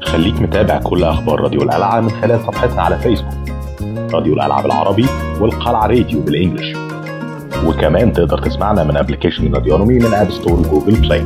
خليك متابع كل أخبار راديو القلعة من خلال صفحتنا على فيسبوك راديو القلعة بالعربي والقلعة راديو بالإنجلش وكمان تقدر تسمعنا من ابلكيشن راديونومي من اب ستور وجوجل بلاي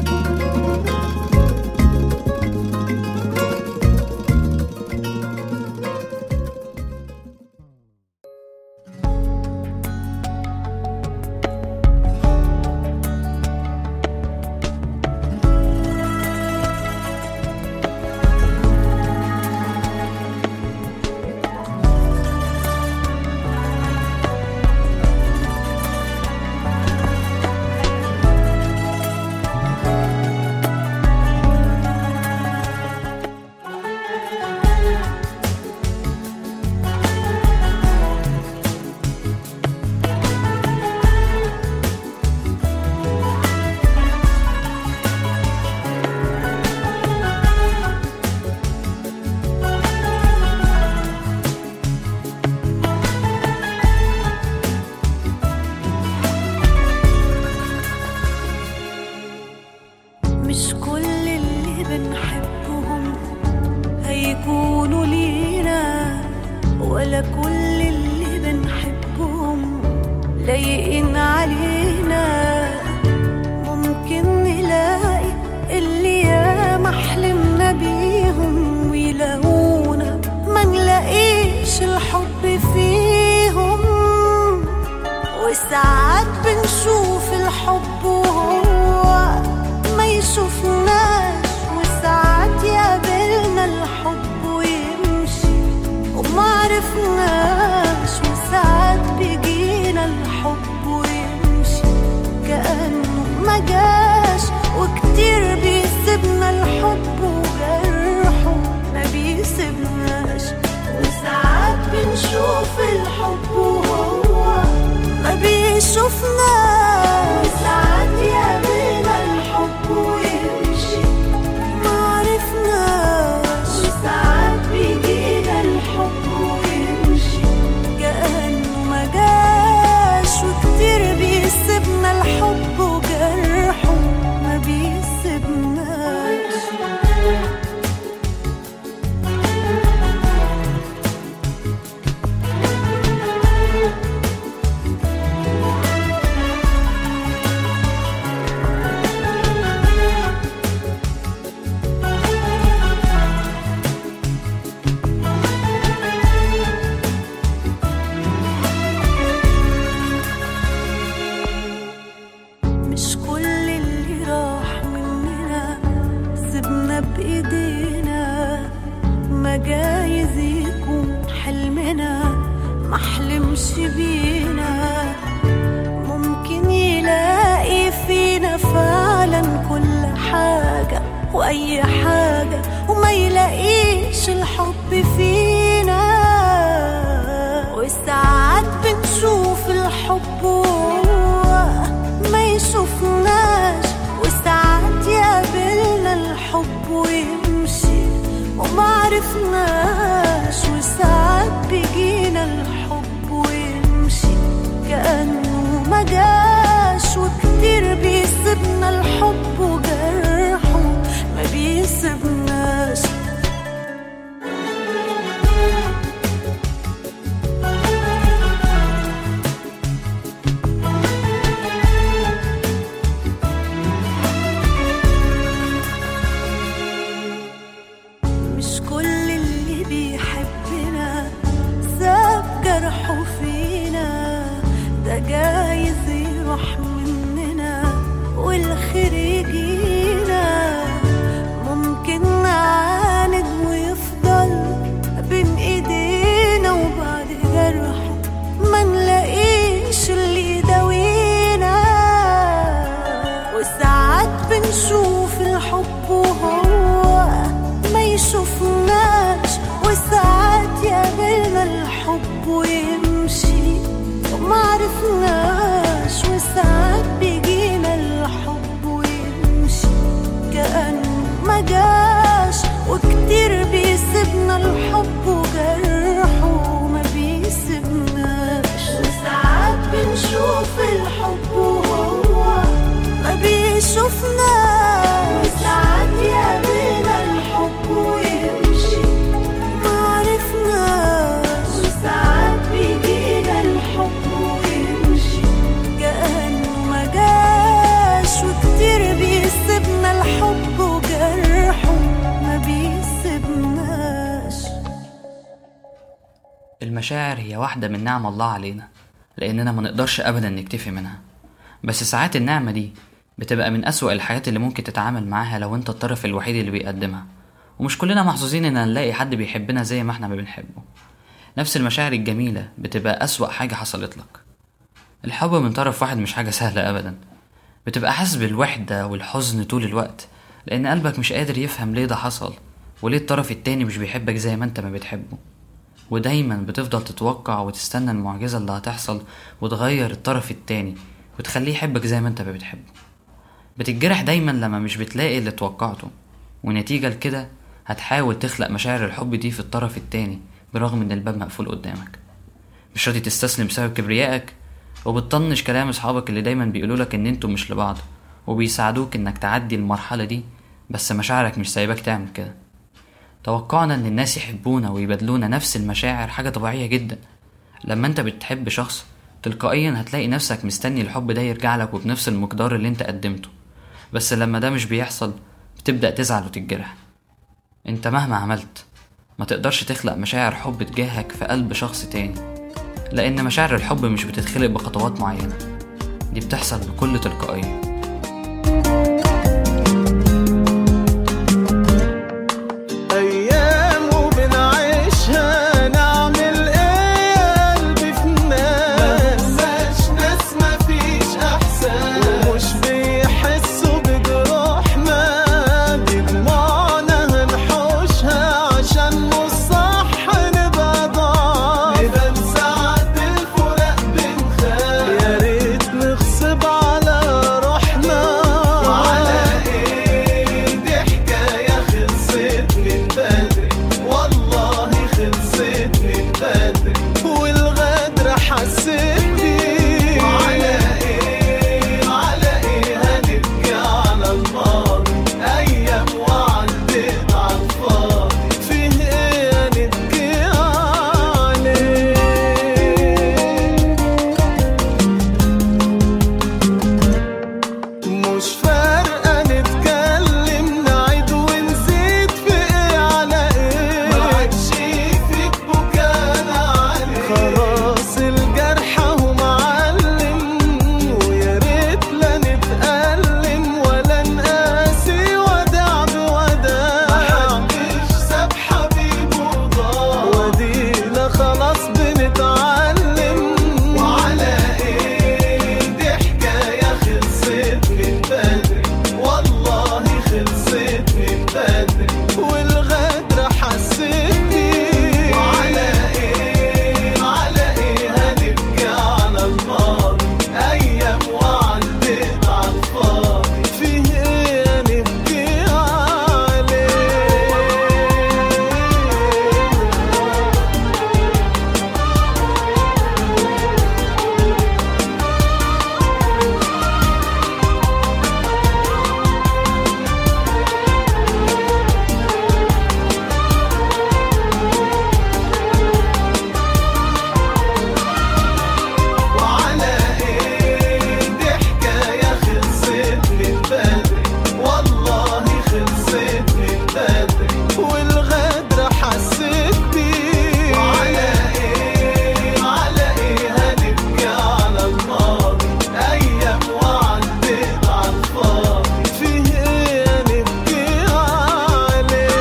مش كل اللي بنحبهم هيكونوا لينا ولا كل اللي بنحبهم لايقين علينا ممكن نلاقي اللي ياما حلمنا بيهم ويلاقونا ما نلاقيش الحب فيهم وساعات بنشوف الحب وهو ما يشوفناش وساعات يقابلنا الحب ويمشي وما عرفناش وساعات بيجينا الحب ويمشي كأنه ما جاش وكتير بيسيبنا الحب وجرحه ما بيسيبناش وساعات بنشوف الحب وهو ما بيشوفناش وساعات يقابلنا الحب ويمشي ما عرفناش وساعات بيجينا الحب ويمشي كأنه ما جاش وكتير بيسيبنا الحب وجرحه ما بيسيبناش مش كل اللي راح مننا سيبنا بإيدينا ما جايز يكون حلمنا ما حلمش بينا ممكن يلاقي فينا فعلا كل حاجة وأي حاجة وما يلاقيش الحب فينا وساعات بنشوف الحب وهو ما يشوفناش وساعات يقابلنا الحب ويمشي وما عرفناش وساعات بيجينا الحب ويمشي كأنه ما جاش وكتير بيسيبنا الحب وجرحه ما بيسيبناش مش كل اللي بيحبنا ساب جرحه فينا ده جايز يروح مننا والخير يجينا ممكن نعاند ويفضل بين ايدينا وبعد جرحه ما نلاقيش اللي يداوينا وساعات بنشوف الحب وهو ما يشوفناش وساعات يقابلنا الحب ويمشي وما عرفناش وساعات بيجينا الحب ويمشي كأنه ما جاش وكتير بيسيبنا الحب وجرحه ما بيسيبناش وساعات بنشوف الحب وهو ما بيشوفناش وساعات يقابلنا الحب ويمشي المشاعر هي واحدة من نعم الله علينا لأننا ما نقدرش أبدا نكتفي منها بس ساعات النعمة دي بتبقى من أسوأ الحاجات اللي ممكن تتعامل معاها لو أنت الطرف الوحيد اللي بيقدمها ومش كلنا محظوظين إن نلاقي حد بيحبنا زي ما احنا ما بنحبه نفس المشاعر الجميلة بتبقى أسوأ حاجة حصلت لك الحب من طرف واحد مش حاجة سهلة أبدا بتبقى حاسس بالوحدة والحزن طول الوقت لأن قلبك مش قادر يفهم ليه ده حصل وليه الطرف التاني مش بيحبك زي ما انت ما بتحبه ودايما بتفضل تتوقع وتستنى المعجزة اللي هتحصل وتغير الطرف التاني وتخليه يحبك زي ما انت ما بتحبه بتتجرح دايما لما مش بتلاقي اللي توقعته ونتيجة لكده هتحاول تخلق مشاعر الحب دي في الطرف التاني برغم ان الباب مقفول قدامك مش راضي تستسلم بسبب كبريائك وبتطنش كلام اصحابك اللي دايما بيقولولك ان انتوا مش لبعض وبيساعدوك انك تعدي المرحلة دي بس مشاعرك مش سايباك تعمل كده توقعنا ان الناس يحبونا ويبادلونا نفس المشاعر حاجة طبيعية جدا لما انت بتحب شخص تلقائيا هتلاقي نفسك مستني الحب ده يرجع لك وبنفس المقدار اللي انت قدمته بس لما ده مش بيحصل بتبدأ تزعل وتتجرح انت مهما عملت ما تقدرش تخلق مشاعر حب تجاهك في قلب شخص تاني لأن مشاعر الحب مش بتتخلق بخطوات معينة دي بتحصل بكل تلقائية أيام وبنعيشها نعمل إيه يا قلبي في الناس مفيش ناس مفيش أحسن ومش بيحسوا بجروحنا بدموعنا هنحوشها عشان مش صح نبقى ضعاف نبقى ساعات بالفراق بنخاف يا ريت نغصب على روحنا وعلى ايه دي حكاية خلصت من بدري والله خلصت من بدري والغدر حسيت بيه وعلى ايه على ايه هنبكي على الماضي ايام وعدت على الفاضي فيه ايه نبكي عليه مش فارقة نتكلم نعيد ونزيد في ايه على ايه ما عادش فيك بكانا عليه خلاص الجرح اهو معلم ويا ريت لا نتألم ولا نقاسي وداع بوداع محدش ساب حبيبه ضاع ودينا خلاص بنتعلم وعلى ايه دي حكاية خلصت من بدري والله خلصت من بدري والغدر حسيت بيه وعلى ايه على ايه هنبكي على الماضي ايام وعدت على الفاضي فيه ايه نبكي عليه وعلى ايه دي حكاية خلصت من بدري والله خلصت من بدري والغدر حسيت بيه وعلى ايه على ايه هنبكي على الماضي ايام وعدت على الفاضي فيه ايه نبكي عليه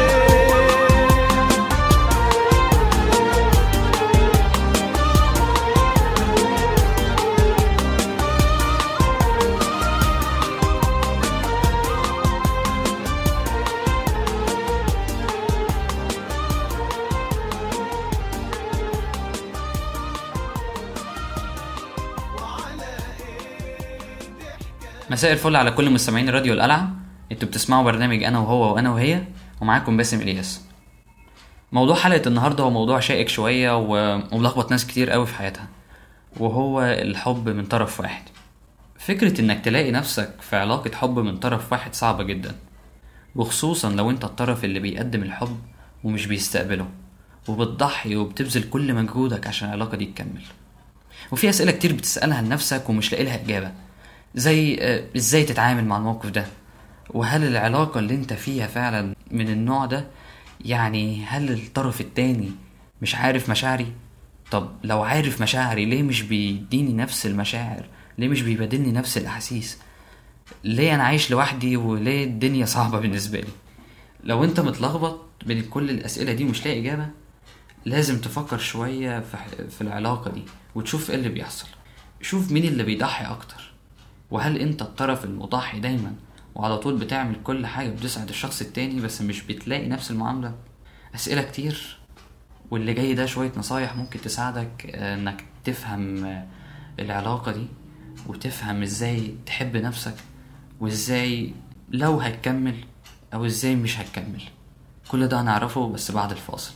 مساء الفل على كل مستمعين راديو القلعة انتوا بتسمعوا برنامج انا وهو وانا وهي ومعاكم باسم الياس موضوع حلقة النهاردة هو موضوع شائك شوية و- وملخبط ناس كتير قوي في حياتها وهو الحب من طرف واحد فكرة انك تلاقي نفسك في علاقة حب من طرف واحد صعبة جدا وخصوصا لو انت الطرف اللي بيقدم الحب ومش بيستقبله وبتضحي وبتبذل كل مجهودك عشان العلاقة دي تكمل وفي أسئلة كتير بتسألها لنفسك ومش لاقي لها إجابة زي آه، إزاي تتعامل مع الموقف ده وهل العلاقة اللي انت فيها فعلا من النوع ده يعني هل الطرف التاني مش عارف مشاعري طب لو عارف مشاعري ليه مش بيديني نفس المشاعر ليه مش بيبادلني نفس الاحاسيس ليه انا عايش لوحدي وليه الدنيا صعبه بالنسبه لي لو انت متلخبط بين كل الاسئله دي مش لاقي اجابه لازم تفكر شويه في, في العلاقه دي وتشوف ايه اللي بيحصل شوف مين اللي بيضحي اكتر وهل انت الطرف المضحي دايما وعلى طول بتعمل كل حاجه بتسعد الشخص التاني بس مش بتلاقي نفس المعامله اسئله كتير واللي جاي ده شويه نصايح ممكن تساعدك آه، انك تفهم آه، العلاقه دي وتفهم ازاي تحب نفسك وازاي لو هتكمل او ازاي مش هتكمل كل ده هنعرفه بس بعد الفاصل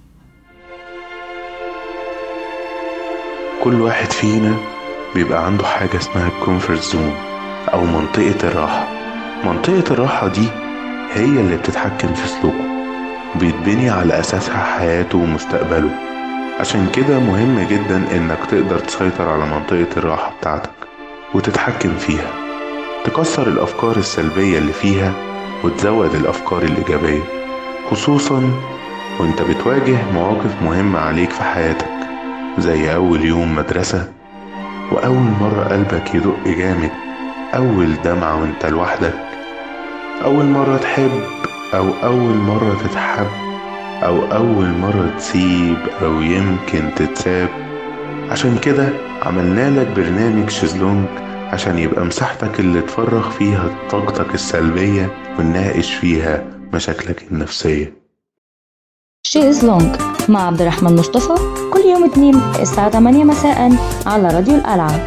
كل واحد فينا بيبقى عنده حاجة اسمها الكومفورت زون أو منطقة الراحة منطقة الراحة دي هي اللي بتتحكم في سلوكه بيتبني على أساسها حياته ومستقبله عشان كده مهم جدا إنك تقدر تسيطر على منطقة الراحة بتاعتك وتتحكم فيها تكسر الأفكار السلبية اللي فيها وتزود الأفكار الإيجابية خصوصا وانت بتواجه مواقف مهمة عليك في حياتك زي أول يوم مدرسة وأول مرة قلبك يدق جامد أول دمعة وانت لوحدك أول مرة تحب أو أول مرة تتحب أو أول مرة تسيب أو يمكن تتساب عشان كده عملنا لك برنامج شيزلونج عشان يبقى مساحتك اللي تفرغ فيها طاقتك السلبية ونناقش فيها مشاكلك النفسية شي از لونج مع عبد الرحمن مصطفى كل يوم اثنين الساعة 8 مساء على راديو القلعة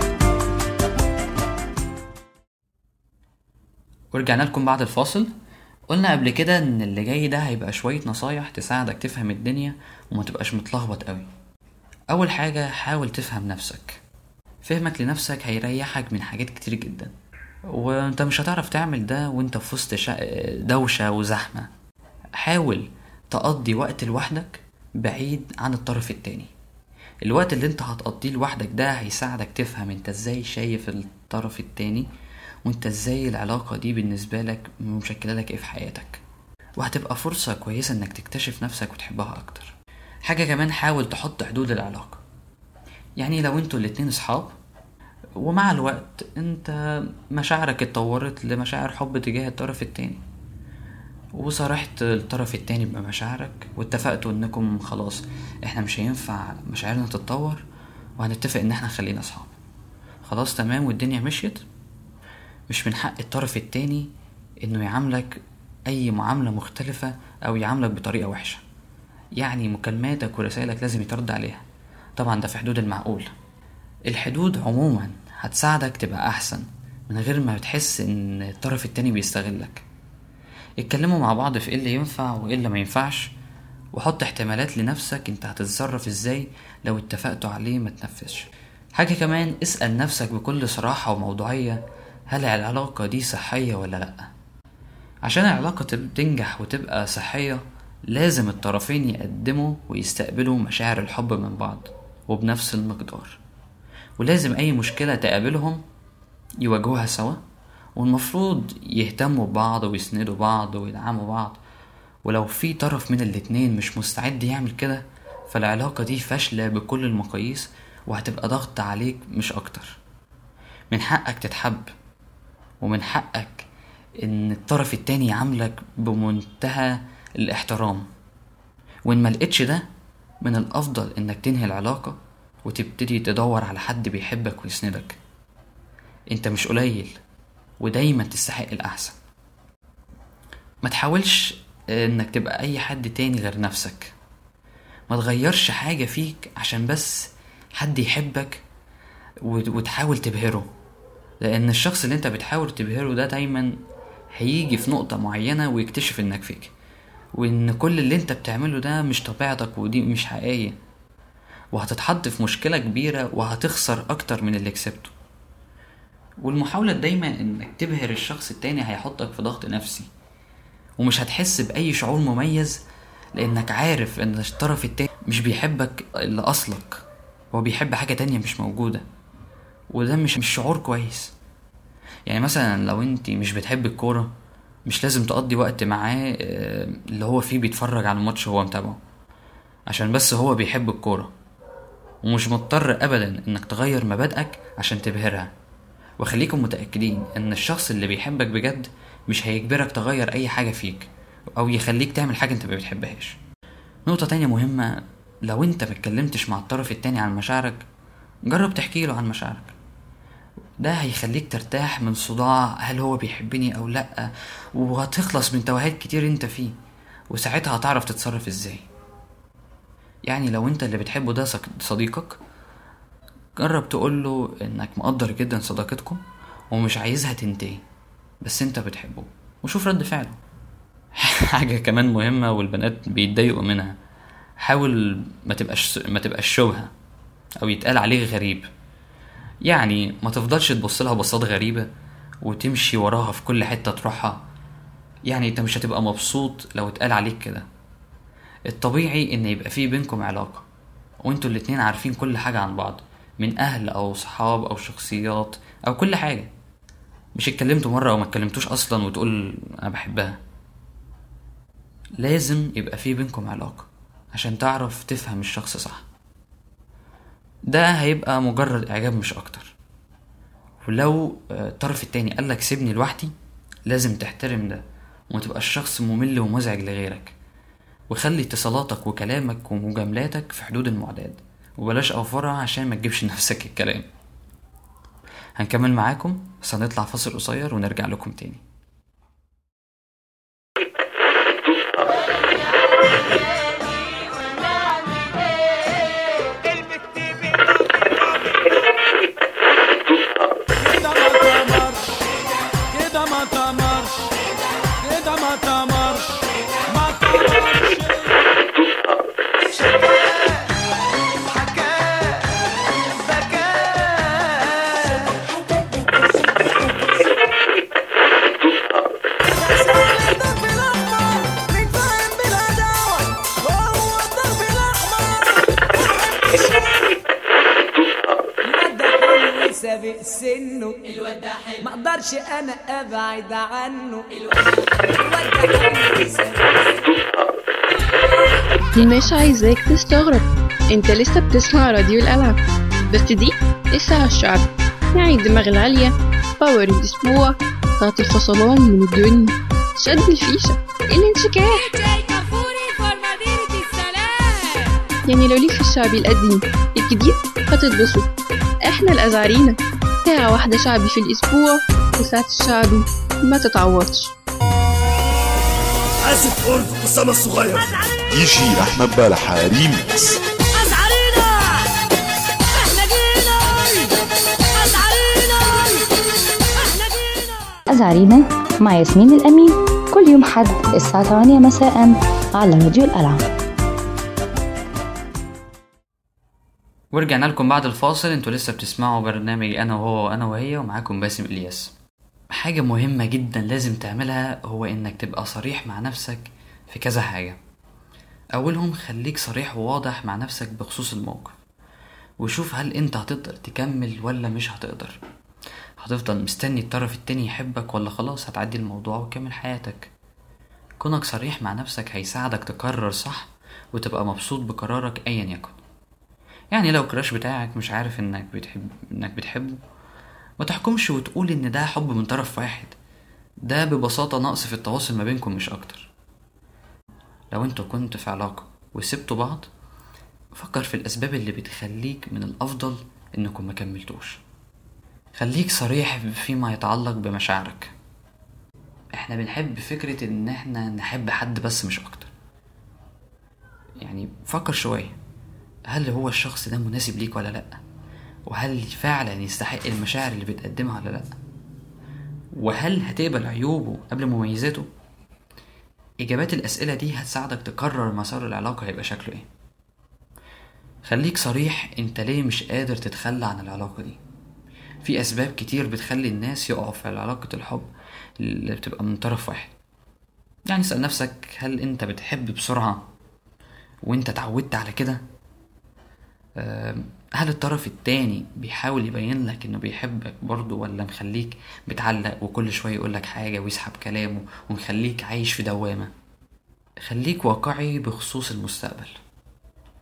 ورجعنا لكم بعد الفاصل قلنا قبل كده ان اللي جاي ده هيبقى شوية نصايح تساعدك تفهم الدنيا وما تبقاش متلخبط قوي اول حاجة حاول تفهم نفسك فهمك لنفسك هيريحك من حاجات كتير جدا وانت مش هتعرف تعمل ده وانت في وسط شا- دوشة وزحمة حاول تقضي وقت لوحدك بعيد عن الطرف التاني الوقت اللي انت هتقضيه لوحدك ده هيساعدك تفهم انت ازاي شايف الطرف التاني وانت ازاي العلاقة دي بالنسبة لك مشكلة لك ايه في حياتك وهتبقى فرصة كويسة انك تكتشف نفسك وتحبها اكتر حاجة كمان حاول تحط حدود العلاقة يعني لو انتوا الاتنين اصحاب ومع الوقت انت مشاعرك اتطورت لمشاعر حب تجاه الطرف التاني وصارحت الطرف التاني بمشاعرك واتفقتوا انكم خلاص احنا مش هينفع مشاعرنا تتطور وهنتفق ان احنا خلينا اصحاب خلاص تمام والدنيا مشيت مش من حق الطرف التاني انه يعاملك اي معاملة مختلفة او يعاملك بطريقة وحشة يعني مكالماتك ورسائلك لازم يترد عليها طبعا ده في حدود المعقول الحدود عموما هتساعدك تبقى احسن من غير ما تحس ان الطرف التاني بيستغلك اتكلموا مع بعض في ايه اللي ينفع وايه اللي ما ينفعش وحط احتمالات لنفسك انت هتتصرف ازاي لو اتفقتوا عليه ما تنفذش حاجة كمان اسأل نفسك بكل صراحة وموضوعية هل العلاقة دي صحية ولا لأ عشان العلاقة تب- تنجح وتبقى صحية لازم الطرفين يقدموا ويستقبلوا مشاعر الحب من بعض وبنفس المقدار ولازم أي مشكلة تقابلهم يواجهوها سوا والمفروض يهتموا ببعض ويسندوا بعض ويدعموا بعض ولو في طرف من الاتنين مش مستعد يعمل كده فالعلاقة دي فاشلة بكل المقاييس وهتبقى ضغط عليك مش أكتر من حقك تتحب ومن حقك ان الطرف التاني يعاملك بمنتهى الاحترام وان ما لقيتش ده من الافضل انك تنهي العلاقة وتبتدي تدور على حد بيحبك ويسندك انت مش قليل ودايما تستحق الاحسن ما تحاولش انك تبقى اي حد تاني غير نفسك ما تغيرش حاجة فيك عشان بس حد يحبك وت- وتحاول تبهره لان الشخص اللي انت بتحاول تبهره ده دايما هيجي في نقطة معينة ويكتشف انك فيك وان كل اللي انت بتعمله ده مش طبيعتك ودي مش حقيقية وهتتحط في مشكلة كبيرة وهتخسر اكتر من اللي كسبته والمحاولة دايما انك تبهر الشخص التاني هيحطك في ضغط نفسي ومش هتحس بأي شعور مميز لأنك عارف إن الطرف التاني مش بيحبك إلا أصلك هو بيحب حاجة تانية مش موجودة وده مش مش شعور كويس يعني مثلا لو انت مش بتحب الكورة مش لازم تقضي وقت معاه آه، اللي هو فيه بيتفرج على الماتش وهو متابعه عشان بس هو بيحب الكورة ومش مضطر ابدا انك تغير مبادئك عشان تبهرها وخليكم متأكدين ان الشخص اللي بيحبك بجد مش هيجبرك تغير اي حاجة فيك او يخليك تعمل حاجة انت ما بتحبهاش نقطة تانية مهمة لو انت متكلمتش مع الطرف التاني عن مشاعرك جرب تحكي له عن مشاعرك ده هيخليك ترتاح من صداع هل هو بيحبني او لا وهتخلص من توهات كتير انت فيه وساعتها هتعرف تتصرف ازاي يعني لو انت اللي بتحبه ده صك- صديقك جرب تقوله انك مقدر جدا صداقتكم ومش عايزها تنتهي بس انت بتحبه وشوف رد فعله حاجة كمان مهمة والبنات بيتضايقوا منها حاول ما تبقاش ما تبقاش شبهة او يتقال عليك غريب يعني ما تفضلش تبص لها بصات غريبة وتمشي وراها في كل حتة تروحها يعني انت مش هتبقى مبسوط لو اتقال عليك كده الطبيعي ان يبقى في بينكم علاقة وانتوا الاتنين عارفين كل حاجة عن بعض من اهل او صحاب او شخصيات او كل حاجة مش اتكلمتوا مرة او ما اتكلمتوش اصلا وتقول انا بحبها لازم يبقى في بينكم علاقة عشان تعرف تفهم الشخص صح ده هيبقى مجرد اعجاب مش اكتر ولو آه، الطرف التاني قالك سيبني لوحدي لازم تحترم ده ومتبقاش شخص ممل ومزعج لغيرك وخلي اتصالاتك وكلامك ومجاملاتك في حدود المعداد وبلاش أوفرها عشان ما تجيبش نفسك الكلام هنكمل معاكم بس هنطلع فاصل قصير ونرجع لكم تاني كده ما تمرش كده ما تمرش كده ما تمرش ما تمرش الضرب الأحمر نتفاهم بالعداوة وهو الضرب الأحمر الواد ده حلو سابق سنه الواد ده حلو ما اقدرش انا ابعد عنه الواد ده حلو سابق مش عايزاك تستغرب انت لسه بتسمع راديو الألعاب بس دي الساعة الشعب يعني الدماغ العالية باور الأسبوع ساعة الفصلان من الدنيا شد الفيشة الانشكاح يعني لو ليك في الشعبي القديم الجديد هتتبسط احنا الأزعرينا ساعة واحدة شعبي في الأسبوع وساعة الشعبي ما تتعوضش اسف قرد اسامه الصغير يجي احمد بلحه ريميكس أزعرينا احنا جينا أزعرينا احنا جينا أزعرينا مع ياسمين الأمين كل يوم حد الساعة 8 مساء على راديو الألعاب ورجعنا لكم بعد الفاصل انتوا لسه بتسمعوا برنامج انا وهو وانا وهي ومعاكم باسم الياس حاجة مهمة جدا لازم تعملها هو انك تبقى صريح مع نفسك في كذا حاجة اولهم خليك صريح وواضح مع نفسك بخصوص الموقف وشوف هل انت هتقدر تكمل ولا مش هتقدر هتفضل مستني الطرف التاني يحبك ولا خلاص هتعدي الموضوع وكمل حياتك كونك صريح مع نفسك هيساعدك تقرر صح وتبقى مبسوط بقرارك ايا يكن يعني لو الكراش بتاعك مش عارف انك بتحب انك بتحبه ما تحكمش وتقول ان ده حب من طرف واحد ده ببساطة نقص في التواصل ما بينكم مش اكتر لو انتوا كنتوا في علاقة وسبتوا بعض فكر في الاسباب اللي بتخليك من الافضل انكم ما كملتوش خليك صريح فيما يتعلق بمشاعرك احنا بنحب فكرة ان احنا نحب حد بس مش اكتر يعني فكر شوية هل هو الشخص ده مناسب ليك ولا لأ وهل فعلا يستحق المشاعر اللي بتقدمها ولا لأ وهل هتقبل عيوبه قبل مميزاته إجابات الأسئلة دي هتساعدك تقرر مسار العلاقة هيبقى شكله إيه خليك صريح انت ليه مش قادر تتخلى عن العلاقة دي في أسباب كتير بتخلي الناس يقعوا في علاقة الحب اللي بتبقى من طرف واحد يعني اسأل نفسك هل انت بتحب بسرعة وانت اتعودت على كده آم، هل الطرف التاني بيحاول يبين لك انه بيحبك برضه ولا مخليك بتعلق وكل شوية يقولك حاجة ويسحب كلامه ومخليك عايش في دوامة خليك واقعي بخصوص المستقبل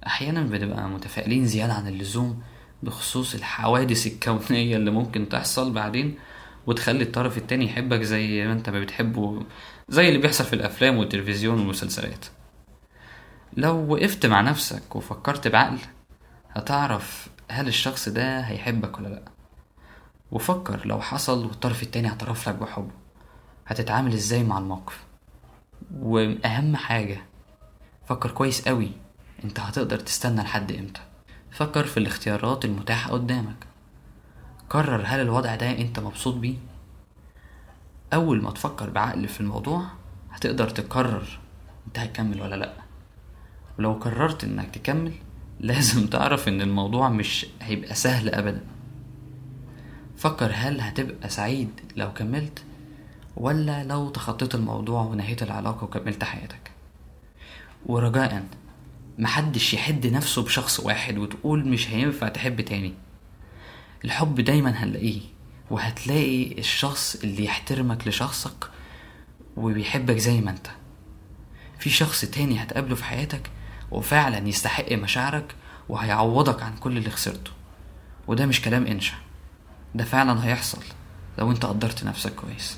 أحيانا بنبقى متفائلين زيادة عن اللزوم بخصوص الحوادث الكونية اللي ممكن تحصل بعدين وتخلي الطرف التاني يحبك زي ما انت ما بتحبه زي اللي بيحصل في الأفلام والتلفزيون والمسلسلات لو وقفت مع نفسك وفكرت بعقل هتعرف هل الشخص ده هيحبك ولا لأ وفكر لو حصل والطرف التاني اعترف لك بحبه هتتعامل ازاي مع الموقف واهم حاجة فكر كويس قوي انت هتقدر تستنى لحد امتى فكر في الاختيارات المتاحة قدامك قرر هل الوضع ده انت مبسوط بيه اول ما تفكر بعقل في الموضوع هتقدر تقرر انت هتكمل ولا لا ولو قررت انك تكمل لازم تعرف ان الموضوع مش هيبقى سهل ابدا فكر هل هتبقى سعيد لو كملت ولا لو تخطيت الموضوع ونهيت العلاقة وكملت حياتك ورجاء محدش يحد نفسه بشخص واحد وتقول مش هينفع تحب تاني الحب دايما هنلاقيه وهتلاقي الشخص اللي يحترمك لشخصك وبيحبك زي ما انت في شخص تاني هتقابله في حياتك وفعلا يستحق مشاعرك وهيعوضك عن كل اللي خسرته وده مش كلام انشا ده فعلا هيحصل لو انت قدرت نفسك كويس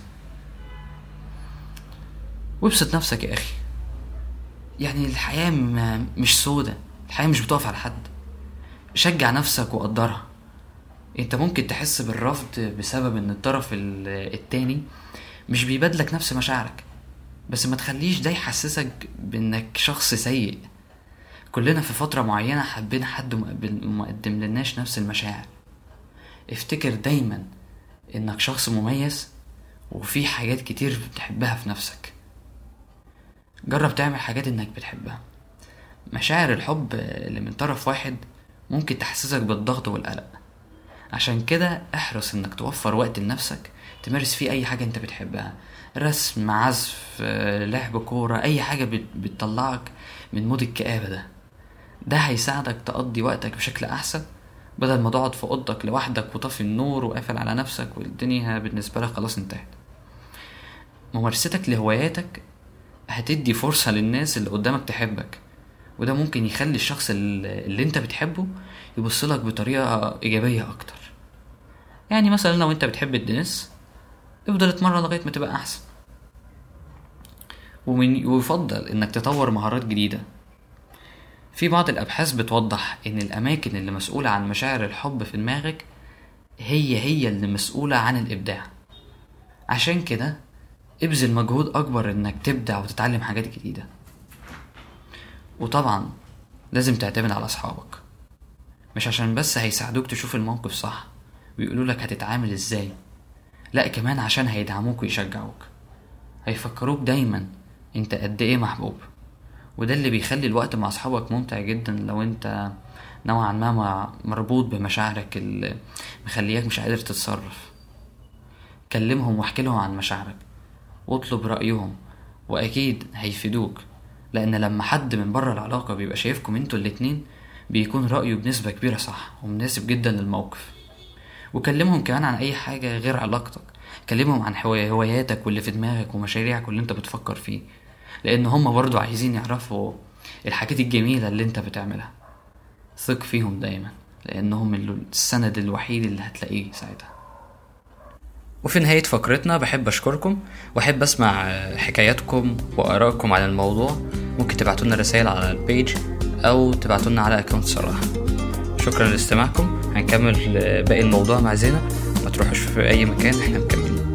وابسط نفسك يا اخي يعني الحياة م- مش سودة الحياة مش بتقف على حد شجع نفسك وقدرها انت ممكن تحس بالرفض بسبب ان الطرف ال- التاني مش بيبادلك نفس مشاعرك بس ما تخليش ده يحسسك بانك شخص سيء كلنا في فترة معينة حبينا حد وما- وما قدم لناش نفس المشاعر افتكر دايما انك شخص مميز وفي حاجات كتير بتحبها في نفسك جرب تعمل حاجات انك بتحبها مشاعر الحب اللي من طرف واحد ممكن تحسسك بالضغط والقلق عشان كده احرص انك توفر وقت لنفسك تمارس فيه اي حاجة انت بتحبها رسم عزف آه، لعب كورة اي حاجة بت- بتطلعك من مود الكآبة ده ده هيساعدك تقضي وقتك بشكل احسن بدل ما تقعد في اوضتك لوحدك وطفي النور وقافل على نفسك والدنيا بالنسبة لك خلاص انتهت ممارستك لهواياتك هتدي فرصة للناس اللي قدامك تحبك وده ممكن يخلي الشخص اللي اللي انت بتحبه يبصلك بطريقة إيجابية أكتر يعني مثلا لو انت بتحب التنس افضل اتمرن لغاية ما تبقى أحسن ومن ويفضل انك تطور مهارات جديدة في بعض الأبحاث بتوضح إن الأماكن اللي مسؤولة عن مشاعر الحب في دماغك هي هي اللي مسؤولة عن الإبداع عشان كده ابذل مجهود أكبر إنك تبدع وتتعلم حاجات جديدة وطبعا لازم تعتمد على أصحابك مش عشان بس هيساعدوك تشوف الموقف صح ويقولوا لك هتتعامل ازاي لا كمان عشان هيدعموك ويشجعوك هيفكروك دايما انت قد ايه محبوب وده اللي بيخلي الوقت مع اصحابك ممتع جدا لو انت نوعا ما مع- مربوط بمشاعرك اللي مخلياك مش قادر تتصرف كلمهم واحكي لهم عن مشاعرك واطلب رأيهم وأكيد هيفيدوك لأن لما حد من بره العلاقة بيبقى شايفكم انتوا الاتنين بيكون رأيه بنسبة كبيرة صح ومناسب جدا للموقف وكلمهم كمان عن أي حاجة غير علاقتك كلمهم عن هوا- هواياتك واللي في دماغك ومشاريعك واللي انت بتفكر فيه لأن هما برضو عايزين يعرفوا الحاجات الجميلة اللي انت بتعملها ثق فيهم دايما لأنهم ال- السند الوحيد اللي هتلاقيه ساعتها وفي نهاية فقرتنا بحب أشكركم وأحب أسمع آه، حكاياتكم وآرائكم عن الموضوع ممكن تبعتولنا رسائل على البيج أو تبعتولنا على أكونت صراحة شكرا لاستماعكم هنكمل آه، باقي الموضوع مع زينة ما تروحوش في أي مكان احنا مكملين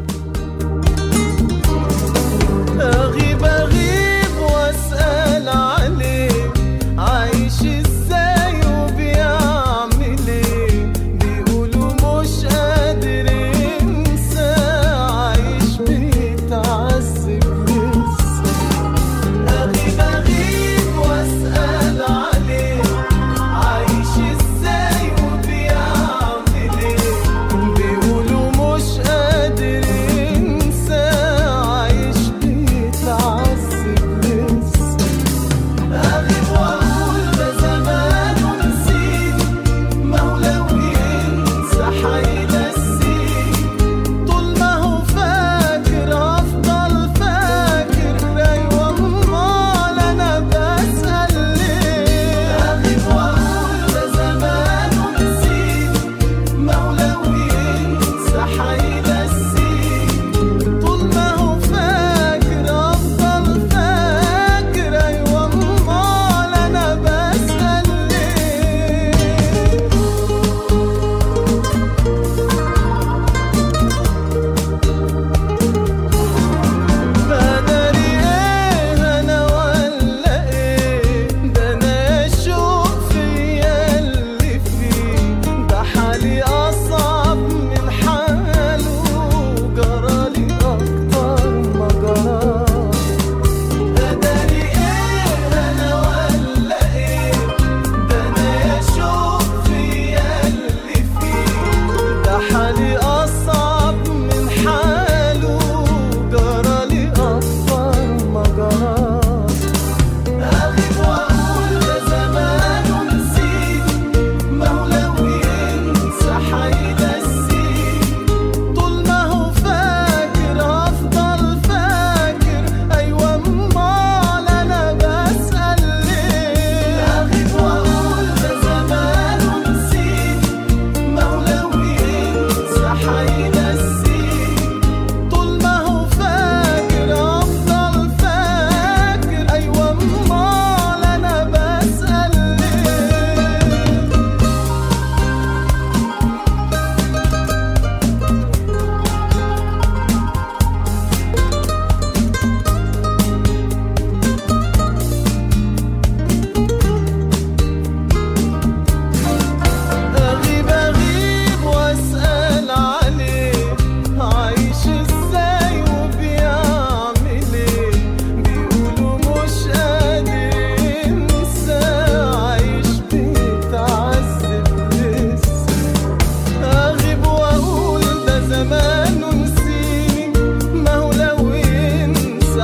أغيب أغيب وأسأل عليه عايش إزاي وبيعمل إيه بيقولوا مش قادر ينسى عايش بيتعذب لسه أغيب أغيب وأسأل عليه عايش إزاي وبيعمل إيه بيقولوا مش قادر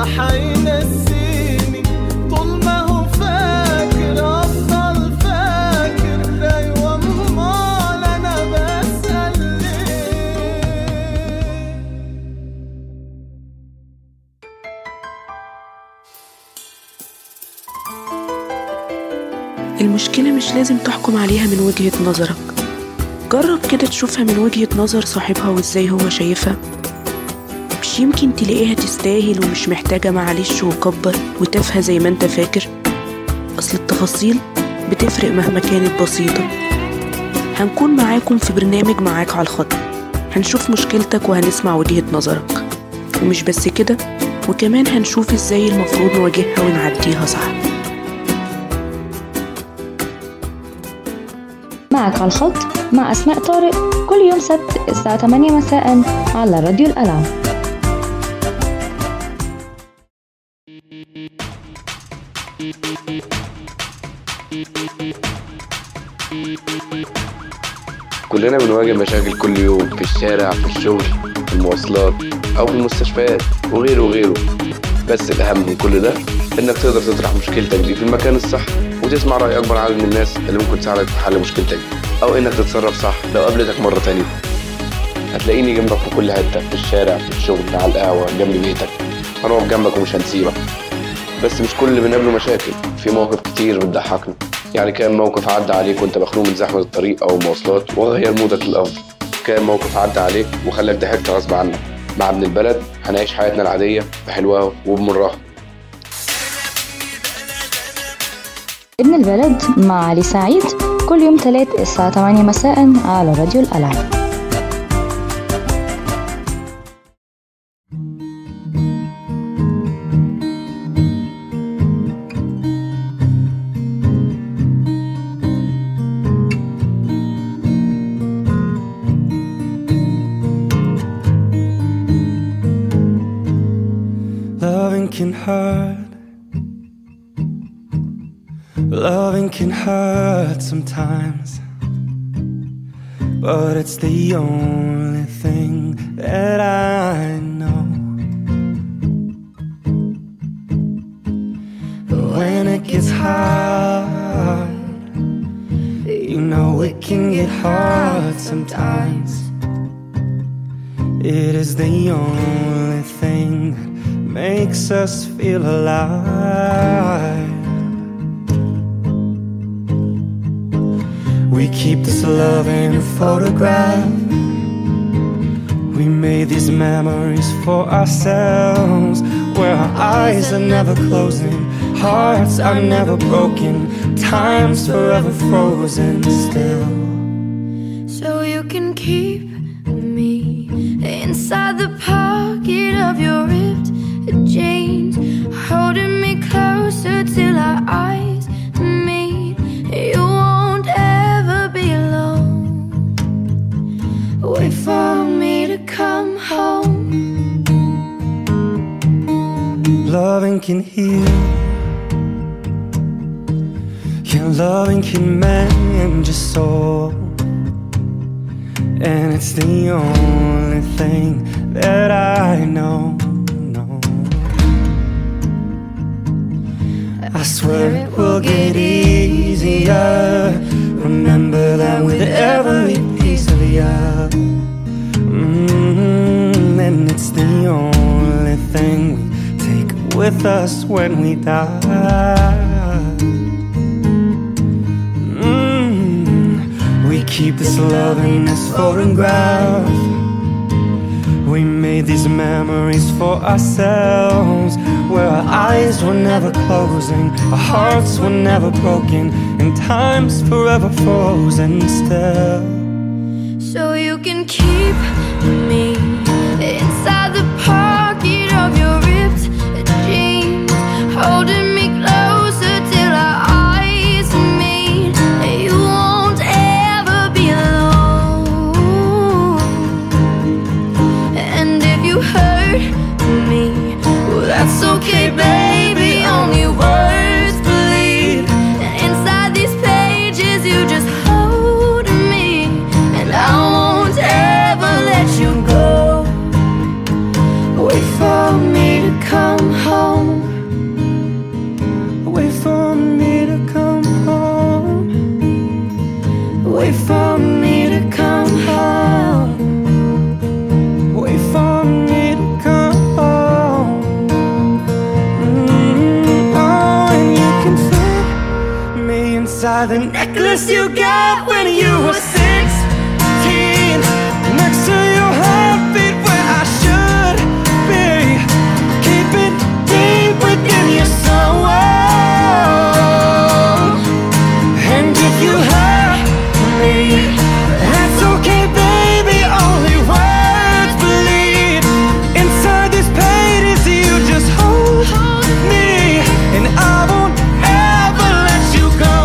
حينسيني طول ما هو فاكر افضل فاكر ايوه امال انا بسأل ليه المشكلة مش لازم تحكم عليها من وجهة نظرك جرب كده تشوفها من وجهة نظر صاحبها وازاي هو شايفها مش يمكن تلاقيها تستاهل ومش محتاجة معلش وكبر وتافهة زي ما انت فاكر أصل التفاصيل بتفرق مهما كانت بسيطة هنكون معاكم في برنامج معاك على الخط هنشوف مشكلتك وهنسمع وجهة نظرك ومش بس كده وكمان هنشوف ازاي المفروض نواجهها ونعديها صح معك على الخط مع أسماء طارق كل يوم سبت الساعة 8 مساء على راديو الألعاب كلنا بنواجه مشاكل كل يوم في الشارع في الشغل في المواصلات أو في المستشفيات وغيره وغيره بس الأهم من كل ده إنك تقدر تطرح مشكلتك دي في المكان الصح وتسمع رأي أكبر عدد من الناس اللي ممكن تساعدك في حل مشكلتك دي أو إنك تتصرف صح لو قابلتك مرة تانية هتلاقيني جنبك في كل حتة في الشارع في الشغل على القهوة جنب بيتك هنقف جنبك ومش هنسيبك بس مش كل اللي بنقابله مشاكل في مواقف كتير بتضحكنا يعني كان موقف عدى عليك وانت مخنوق من زحمة الطريق أو المواصلات وغير مودك للأفضل كان موقف عدى عليك وخلاك ضحكت غصب عنك مع ابن البلد هنعيش حياتنا العادية بحلوها وبمرها ابن البلد مع علي سعيد كل يوم تلات الساعة 8 مساء على راديو الألعاب Loving can hurt. Loving can hurt sometimes. But it's the only thing that I know. But when it gets hard, you know it can get hard sometimes. It is the only thing that makes us feel alive. We keep this love in a photograph. We made these memories for ourselves, where our eyes are never closing, hearts are never broken, time's forever frozen still. So you can keep me inside the pocket of your ripped jeans, holding me closer till our eyes meet. You won't ever be alone. Wait for me to come home. Loving can heal. Yeah, loving can mend your soul. And it's the only thing that I know. know. I swear it will get easier. Remember that with every piece of you. Mm, and it's the only thing we take with us when we die. Mm, we keep this love in this photograph. We made these memories for ourselves, where our eyes were never closing, our hearts were never broken, and time's forever frozen still. So you can keep me inside the pocket of your ripped jeans, holding me closer till our eyes meet. You won't ever be alone. And if you hurt me, well, that's okay, baby. Only words bleed. And inside these pages, you just hold me. And I won't ever let you go. Wait for me to come home. Wait for me to come home. Wait for me to come home. Wait for me to come home. Mm, oh, and you can fit me inside the necklace you got when you were 16. Next to your heartbeat where I should be. Keep it deep within your soul. And if you hurt me, that's okay, baby. Only words bleed inside this pain. Is you just hold me, and I won't ever let you go.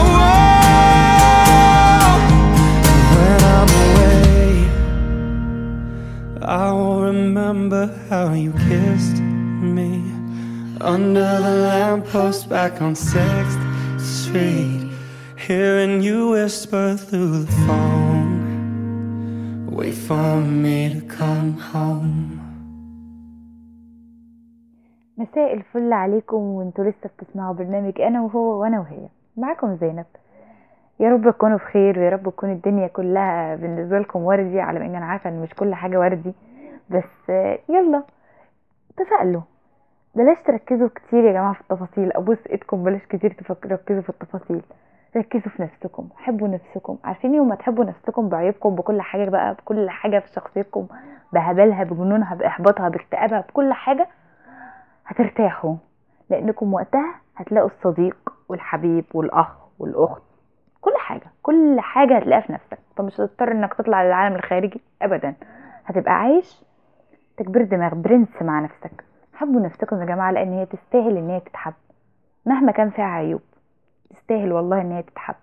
When I'm away, I will remember how you kissed me under the lamppost back on Sixth Street, hearing you whisper through the phone. Wait for me to come home. مساء الفل عليكم وانتوا لسه بتسمعوا برنامج انا وهو وانا وهي معاكم زينب يا رب تكونوا بخير ويا رب تكون الدنيا كلها بالنسبه لكم وردي على ان انا عارفه ان مش كل حاجه وردي بس آه، يلا تفائلوا بلاش تركزوا كتير يا جماعه في التفاصيل ابوس ايدكم بلاش كتير تفك- تركزوا في التفاصيل ركزوا في نفسكم حبوا نفسكم عارفين يوم ما تحبوا نفسكم بعيوبكم بكل حاجه بقى بكل حاجه في شخصيتكم بهبلها بجنونها باحباطها باكتئابها بكل حاجه هترتاحوا لانكم وقتها هتلاقوا الصديق والحبيب والاخ والاخت كل حاجه كل حاجه هتلاقيها في نفسك فمش هتضطر انك تطلع للعالم الخارجي ابدا هتبقى عايش تكبير دماغ برنس مع نفسك حبوا نفسكم يا جماعه لان هي تستاهل ان هي تتحب مهما كان فيها عيوب تستاهل والله ان هي تتحب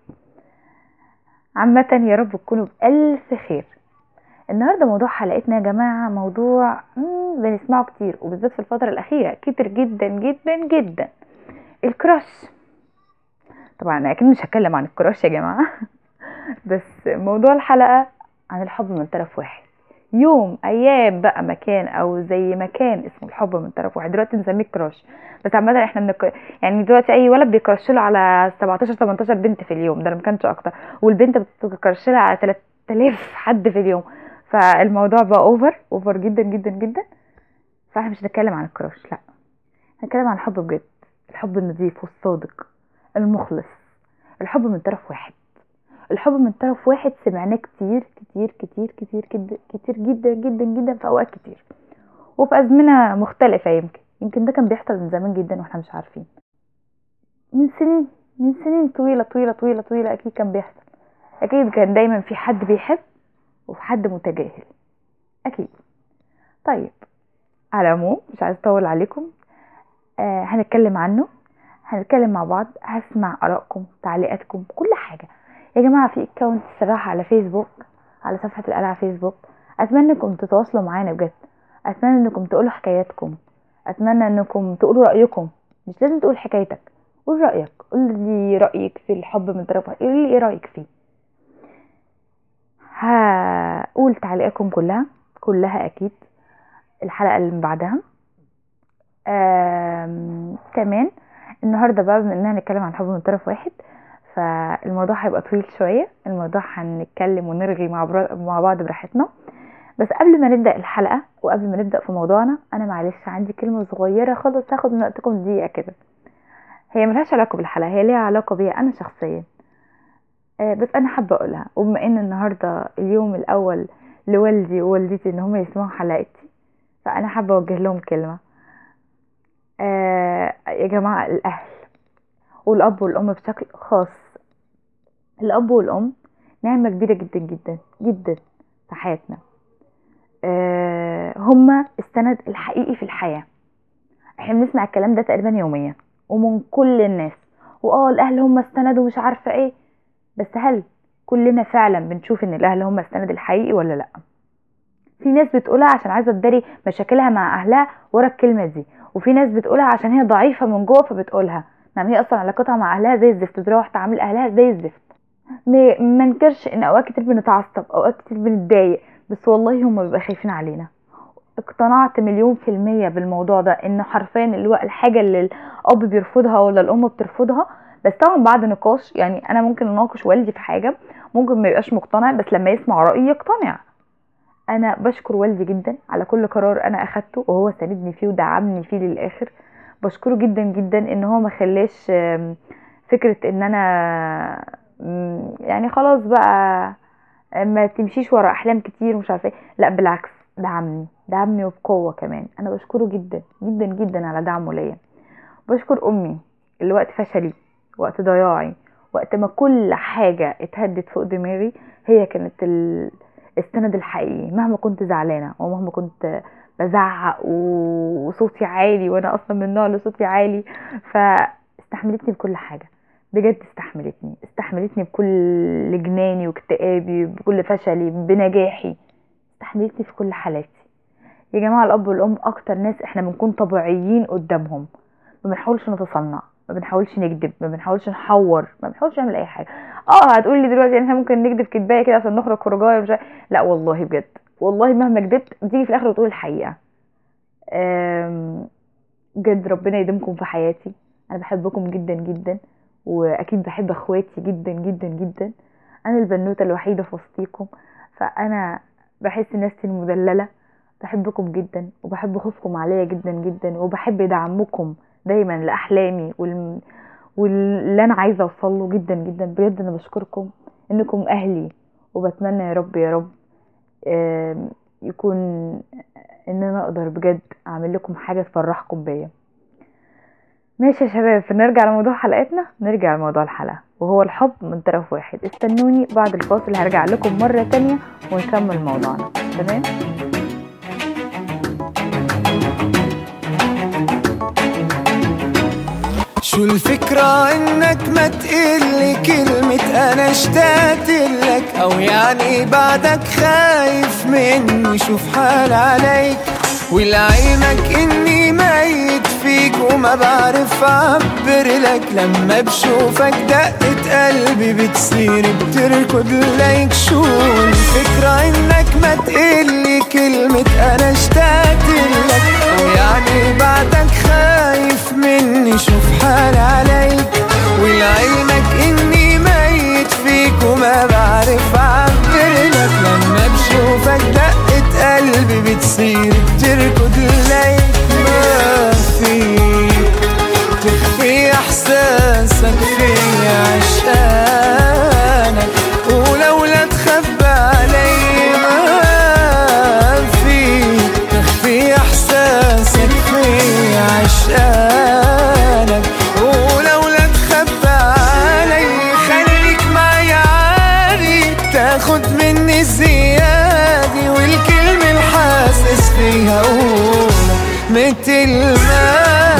عامة يا رب تكونوا بألف خير النهارده موضوع حلقتنا يا جماعة موضوع مم، بنسمعه كتير وبالذات في الفترة الأخيرة كتير جدا جدا جدا الكراش طبعا أنا أكيد مش هتكلم عن الكراش يا جماعة بس موضوع الحلقة عن الحب من طرف واحد يوم ايام بقى مكان او زي مكان اسمه الحب من طرف واحد دلوقتي نسميه كراش بس عامه احنا بنك... يعني دلوقتي اي ولد بيكرش له على 17 18 بنت في اليوم ده لو ما كانش اكتر والبنت بتكرش لها على 3000 حد في اليوم فالموضوع بقى اوفر اوفر جدا جدا جدا فاحنا مش هنتكلم عن الكراش لا هنتكلم عن الحب بجد الحب النظيف والصادق المخلص الحب من طرف واحد الحب من طرف واحد سمعناه كتير كتير كتير كتير كتير كتير جدا جدا جدا في اوقات كتير وفي ازمنه مختلفه يمكن يمكن ده كان بيحصل من زمان جدا واحنا مش عارفين من سنين من سنين طويله طويله طويله طويله اكيد كان بيحصل اكيد كان دايما في حد بيحب وفي حد متجاهل اكيد طيب على العموم مش عايز اطول عليكم آه هنتكلم عنه هنتكلم مع بعض هسمع ارائكم تعليقاتكم كل حاجه يا جماعه في اكونت الصراحه على فيسبوك على صفحه القلعه على فيسبوك اتمنى انكم تتواصلوا معانا بجد اتمنى انكم تقولوا حكاياتكم اتمنى انكم تقولوا رايكم مش لازم تقول حكايتك قول رايك قول لي رايك في الحب من طرف واحد. قول لي ايه رايك فيه هقول تعليقاتكم كلها كلها اكيد الحلقه اللي من بعدها آم، كمان النهارده بقى بما اننا هنتكلم عن الحب من طرف واحد فالموضوع هيبقى طويل شويه الموضوع هنتكلم ونرغي مع برا- مع بعض براحتنا بس قبل ما نبدا الحلقه وقبل ما نبدا في موضوعنا انا معلش عندي كلمه صغيره خالص هاخد من وقتكم دقيقه كده هي ملهاش علاقه بالحلقه هي ليها علاقه بيا انا شخصيا آه، بس انا حابه اقولها وبما ان النهارده اليوم الاول لوالدي ووالدتي ان هم يسمعوا حلقتي فانا حابه اوجه لهم كلمه آه يا جماعه الاهل والاب والام بشكل خاص الاب والام نعمه كبيره جدا جدا جدا في حياتنا آه هما السند الحقيقي في الحياه احنا بنسمع الكلام ده تقريبا يوميا ومن كل الناس واه الاهل هم السند ومش عارفه ايه بس هل كلنا فعلا بنشوف ان الاهل هم السند الحقيقي ولا لا في ناس بتقولها عشان عايزه تداري مشاكلها مع اهلها ورا الكلمه دي وفي ناس بتقولها عشان هي ضعيفه من جوه فبتقولها نعم هي اصلا علاقتها مع اهلها زي الزفت بتروح تعامل اهلها زي الزفت ما ما انكرش ان اوقات كتير بنتعصب اوقات كتير بنتضايق بس والله هم بيبقى خايفين علينا اقتنعت مليون في المية بالموضوع ده ان حرفيا اللي هو الحاجة اللي الاب بيرفضها ولا الام بترفضها بس طبعا بعد نقاش يعني انا ممكن اناقش والدي في حاجة ممكن ما يبقاش مقتنع بس لما يسمع رأيي يقتنع انا بشكر والدي جدا على كل قرار انا اخدته وهو ساندني فيه ودعمني فيه للاخر بشكره جدا جدا ان هو ما خلاش آم، فكرة ان انا مم، يعني خلاص بقى ما تمشيش ورا احلام كتير ومش عارفه ايه لا بالعكس دعمني دعمني وبقوه كمان انا بشكره جدا جدا جدا على دعمه ليا بشكر امي اللي وقت فشلي وقت ضياعي وقت ما كل حاجه اتهدت فوق دماغي هي كانت ال- السند الحقيقي مهما كنت زعلانه ومهما كنت بزعق و- وصوتي عالي وانا اصلا من النوع اللي صوتي عالي فاستحملتني بكل حاجه بجد استحملتني استحملتني بكل جناني واكتئابي بكل فشلي بنجاحي استحملتني في كل حالاتي يا جماعة الأب والأم أكتر ناس احنا بنكون طبيعيين قدامهم ما بنحاولش نتصنع ما بنحاولش نكذب ما بنحاولش نحور ما بنحاولش نعمل أي حاجة اه هتقولي دلوقتي يعني احنا ممكن نكذب كدباية كده عشان نخرج خروجاية مش عارف- لا والله بجد والله مهما كدبت بتيجي في الآخر وتقول الحقيقة آم، بجد ربنا يديمكم في حياتي أنا بحبكم جدا جدا واكيد بحب اخواتي جدا جدا جدا انا البنوته الوحيده في وسطيكم فانا بحس نفسي المدلله بحبكم جدا وبحب خوفكم عليا جدا جدا وبحب دعمكم دايما لاحلامي وال... واللي انا عايزه اوصل له جدا جدا بجد انا بشكركم انكم اهلي وبتمنى يا رب يا رب آم، يكون ان انا اقدر بجد اعمل لكم حاجه تفرحكم بيا ماشي يا شباب فنرجع لموضوع حلقتنا نرجع لموضوع الحلقة وهو الحب من طرف واحد استنوني بعد الفاصل هرجع لكم مرة تانية ونكمل موضوعنا تمام شو الفكرة انك ما تقلي كلمة انا اشتقت لك او يعني بعدك خايف مني شوف حال عليك ولعلمك اني ميت فيك وما بعرف اعبر لك لما بشوفك دقة قلبي بتصير بتركض ليك شو الفكرة انك ما تقلي كلمة انا اشتقت لك ويعني بعدك خايف مني شوف حال عليك ولعلمك اني ميت فيك وما بعرف اعبر لك لما بشوفك دقة قلبي بتصير بتركض ليك ما فيك تخفي احساسك في عشانك ولولا تخبى علي ما فيك تخفي احساسك في عشانك ولولا تخبى علي خليك معي عادي تاخد مني زيادة والكلمة الحاسس فيها قولك مثل ما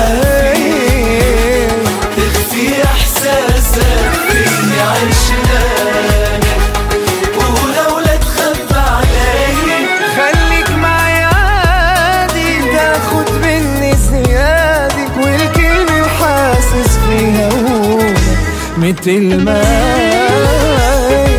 هي تخفي احساسك في عشانك ولولا تخبى علي خليك معي عادي تاخد مني زيادة والكلمة الحاسس فيها قولك مثل ما هي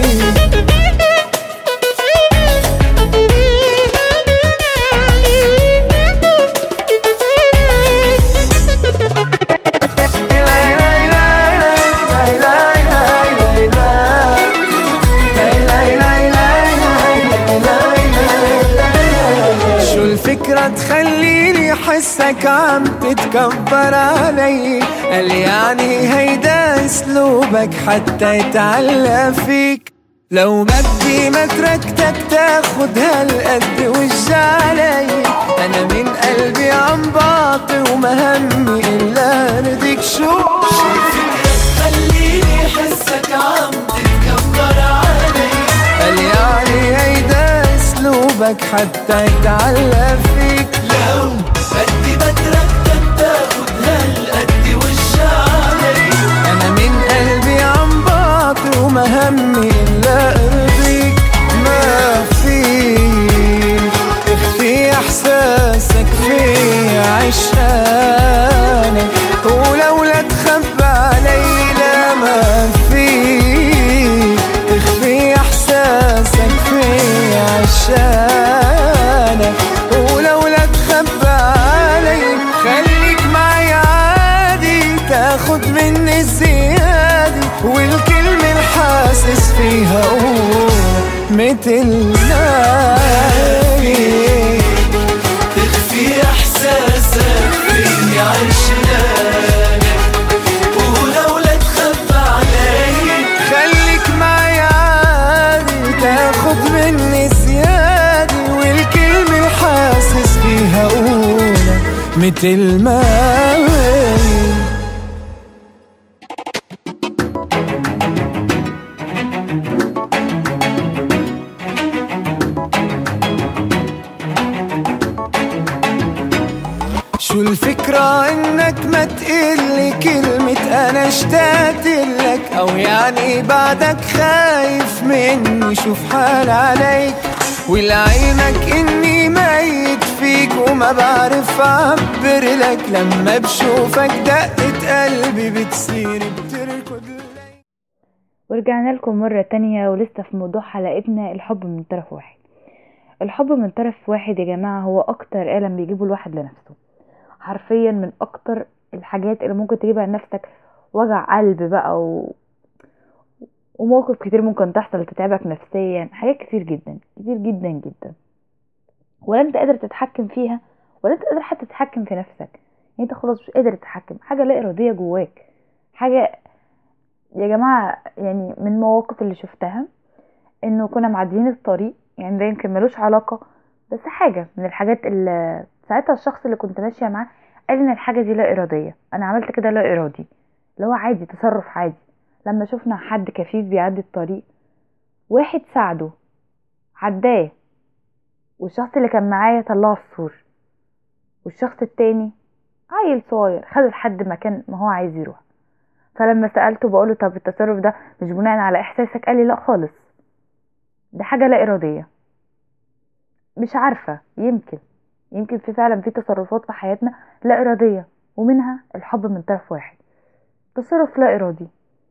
شو الفكرة تخليني حسك عم تتكبر علي قال يعني هيدا اسلوبك حتى يتعلق فيك لو بدي ما تركتك تاخد هالقد وش علي انا من قلبي عم بعطي وما همي الا ارضيك شو شو الفكرة تخليني حسك عم تتكبر علي قال يعني هيدا اسلوبك حتى يتعلق فيك لو بدي بتركتك تاخد هالقد وش علي انا من قلبي عم بعطي وما همي الا ارضيك ما فيك تخفي احساسك في عشانك ولولا تخبى علي لا ما فيك تخفي احساسك في عشانك عليك خليك معايا عادي تاخد مني الزيادة والكلمة الحاسس فيها قول مثل نايم تخفي احساسك فيني عشنانك ولو لا تخبى علي خليك معايا عادي تاخد مني زيادة والكلمة الحاسس فيها قولها مثل ما هي شو الفكرة انك ما تقلي كلمة انا اشتقت لك او يعني بعدك خايف مني شوف حال عليك ولعلمك اني ميت فيك وما بعرف اعبر لك لما بشوفك دقة قلبي بتصير بتركض ورجعنا لكم مرة تانية ولسه في موضوع حلقتنا الحب من طرف واحد الحب من طرف واحد يا جماعة هو أكتر ألم بيجيبه الواحد لنفسه حرفيا من أكتر الحاجات اللي ممكن تجيبها لنفسك وجع قلب بقى و... ومواقف كتير ممكن تحصل تتعبك نفسيا حاجات كتير جدا كتير جدا جدا ولا انت قادر تتحكم فيها ولا انت قادر حتى تتحكم في نفسك يعني انت خلاص مش قادر تتحكم حاجة لا إرادية جواك حاجة يا جماعة يعني من المواقف اللي شفتها انه كنا معديين الطريق يعني ده يمكن ملوش علاقة بس حاجة من الحاجات اللي ساعتها الشخص اللي كنت ماشية معاه قال ان الحاجة دي لا ارادية انا عملت كده لا ارادي اللي هو عادي تصرف عادي لما شفنا حد كفيف بيعدي الطريق واحد ساعده عداه والشخص اللي كان معايا طلعه السور والشخص التاني عيل صغير خده لحد مكان ما هو عايز يروح فلما سألته بقوله طب التصرف ده مش بناء على احساسك قال لي لا خالص ده حاجة لا ارادية مش عارفة يمكن يمكن في فعلا في تصرفات في حياتنا لا ارادية ومنها الحب من طرف واحد تصرف لا ارادي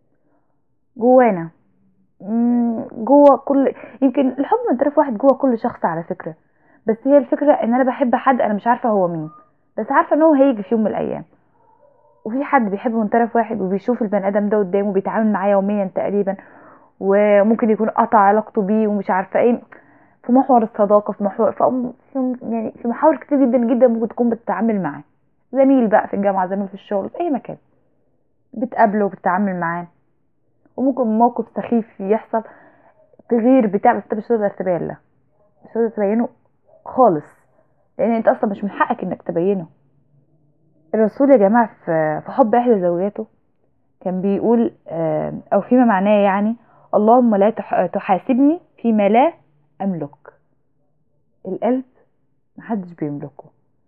جوانا مم، جوه كل يمكن الحب من طرف واحد جوه كل شخص على فكرة بس هي الفكرة ان انا بحب حد انا مش عارفة هو مين بس عارفة ان هو هيجي في يوم من الايام وفي حد بيحب من طرف واحد وبيشوف البني ادم ده قدامه بيتعامل معاه يوميا تقريبا وممكن يكون قطع علاقته بيه ومش عارفه ايه في محور الصداقه في محور في في- يعني في محاور كتير جدا جدا ممكن تكون بتتعامل معاه زميل بقى في الجامعه زميل في الشغل في اي مكان بتقابله وبتتعامل معاه وممكن موقف سخيف يحصل تغير بتاع بس انت مش هتقدر تبين له مش هتقدر تبينه خالص لان انت اصلا مش من حقك انك تبينه الرسول يا جماعة في في حب إحدى زوجاته كان بيقول آه، أو فيما معناه يعني اللهم لا تح- تحاسبني فيما لا أملك القلب محدش بيملكه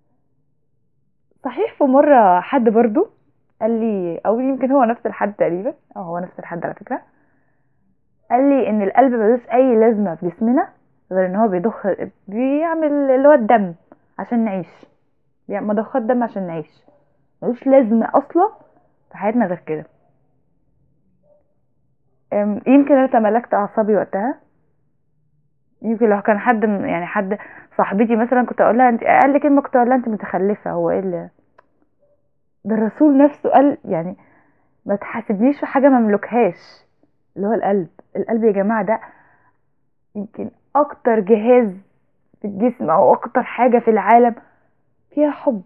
صحيح في مرة حد برضو قال لي أو يمكن هو نفس الحد تقريبا أو هو نفس الحد على فكرة قال لي إن القلب ملوش أي لازمة في جسمنا غير إن هو بيضخ بيعمل اللي هو الدم عشان نعيش يعني مضخات دم عشان نعيش ملوش لازمة أصلا في حياتنا غير كده أم، يمكن أنا تملكت أعصابي وقتها يمكن لو كان حد من- يعني حد صاحبتي مثلا كنت أقول لها أنت أقل كلمة كنت أقول لها أنت متخلفة هو إيه اللي ده الرسول نفسه قال يعني ما تحاسبنيش في حاجة ما مملكهاش اللي هو القلب القلب يا جماعة ده يمكن أكتر جهاز في الجسم أو أكتر حاجة في العالم فيها حب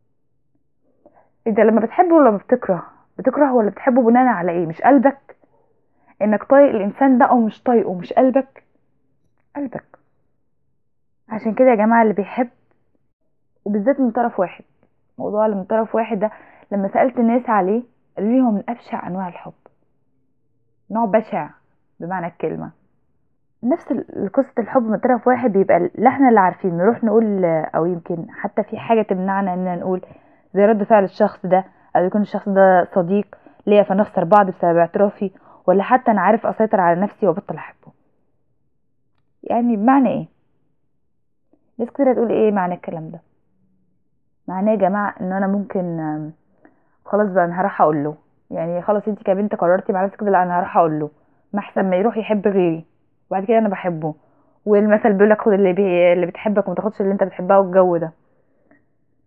انت لما بتحب ولا بتكره بتكره ولا بتحبه بناء على ايه مش قلبك انك طايق الانسان ده او مش طايقه مش قلبك قلبك عشان كده يا جماعه اللي بيحب وبالذات من طرف واحد موضوع اللي من طرف واحد ده لما سالت الناس عليه قالوا لي هو من ابشع انواع الحب نوع بشع بمعنى الكلمه نفس ال- قصة الحب من طرف واحد بيبقى لا احنا اللي عارفين نروح نقول او يمكن حتى في حاجة تمنعنا اننا نقول زي رد فعل الشخص ده او يكون الشخص ده صديق ليا فنخسر بعض بسبب اعترافي ولا حتى انا عارف اسيطر على نفسي وابطل احبه يعني بمعنى ايه ناس كتير هتقول ايه معنى الكلام ده معناه يا جماعة ان انا ممكن آم، خلاص بقى انا هروح اقول له يعني خلاص انت كبنت قررتي مع نفسك كده لا انا هروح اقول له ما احسن ما يروح يحب غيري وبعد كده انا بحبه والمثل بيقول لك خد اللي بي... اللي بتحبك وما تاخدش اللي انت بتحبها والجو ده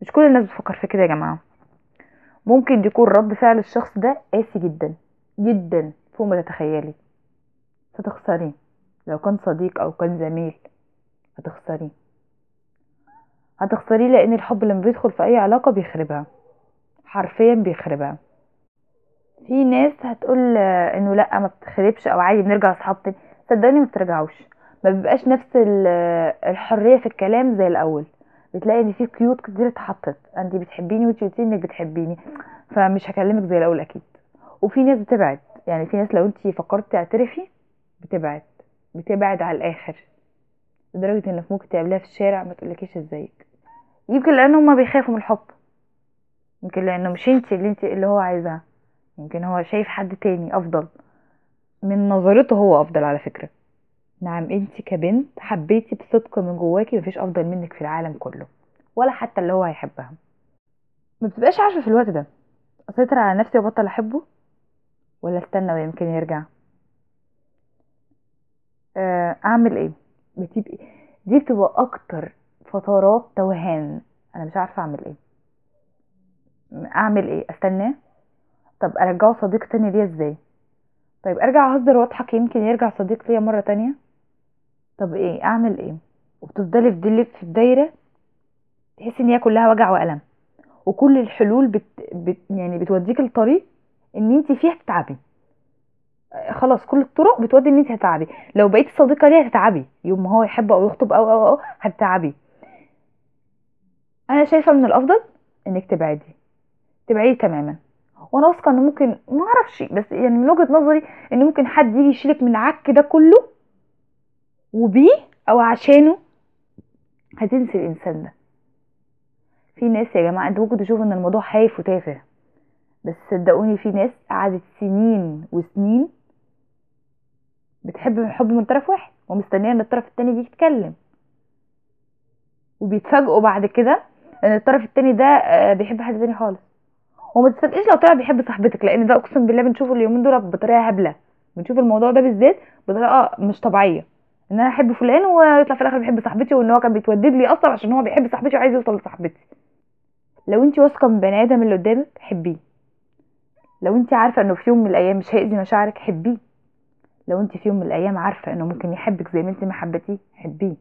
مش كل الناس بتفكر في كده يا جماعة ممكن يكون رد فعل الشخص ده قاسي جدا جدا فوق ما تتخيلي فتخسريه لو كان صديق او كان زميل هتخسريه هتخسريه لان الحب لما بيدخل في اي علاقة بيخربها حرفيا بيخربها في ناس هتقول آه، انه لا ما بتخربش او عادي بنرجع اصحاب تاني صدقني ما بترجعوش ما بيبقاش نفس ال- الحريه في الكلام زي الاول بتلاقي ان في قيود كتير اتحطت انت بتحبيني وانت قلتي انك بتحبيني فمش هكلمك زي الاول اكيد وفي ناس بتبعد يعني في ناس لو انت فكرت تعترفي بتبعد بتبعد على الاخر لدرجه انك ممكن تقابليها في الشارع ما تقولكيش ازيك يمكن لان هما بيخافوا من الحب يمكن لانه مش انت اللي انت اللي هو عايزاه يمكن هو شايف حد تاني افضل من نظرته هو افضل على فكرة نعم انت كبنت حبيتي بصدق من جواكي مفيش افضل منك في العالم كله ولا حتى اللي هو هيحبها ما بتبقاش عارفة في الوقت ده اسيطر على نفسي وابطل احبه ولا استنى ويمكن يرجع آه، اعمل ايه بتبقى دي بتبقى اكتر فترات توهان انا مش عارفة اعمل ايه اعمل ايه استناه طب ارجعه صديق تاني ليا ازاي طيب ارجع اهزر واضحك يمكن يرجع صديق ليا مرة تانية طب ايه اعمل ايه وبتفضلي في دي في دايرة تحسي ان هي كلها وجع والم وكل الحلول بت... بت... يعني بتوديك الطريق ان انت فيها تتعبي آه، خلاص كل الطرق بتودي ان انت هتتعبي لو بقيتي صديقه ليه هتتعبي يوم ما هو يحب او يخطب او او او هتتعبي انا شايفه من الافضل انك تبعدي تبعدي تماما وانا واثقه ان ممكن ما اعرفش بس يعني من وجهه نظري ان ممكن حد يجي يشيلك من العك ده كله وبيه او عشانه هتنسي الانسان ده في ناس يا جماعه انت ممكن تشوف ان الموضوع هايف وتافه بس صدقوني في ناس قعدت سنين وسنين بتحب من حب من طرف واحد ومستنيه ان الطرف التاني يجي يتكلم وبيتفاجئوا بعد كده ان الطرف التاني ده آه، بيحب حد تاني خالص وما تتفاجئيش لو طلع بيحب صاحبتك لان ده اقسم بالله بنشوفه اليومين دول بطريقه هبله بنشوف الموضوع ده بالذات بطريقه مش طبيعيه ان انا احب فلان ويطلع في الاخر بيحب صاحبتي وان هو كان بيتودد لي اصلا عشان هو بيحب صاحبتي وعايز يوصل لصاحبتي لو انت واثقه من بني ادم اللي قدامك حبيه لو انت عارفه انه في يوم من الايام مش هيأذي مشاعرك حبيه لو انت في يوم من الايام عارفه انه ممكن يحبك زي ما انت ما حبتيه حبيه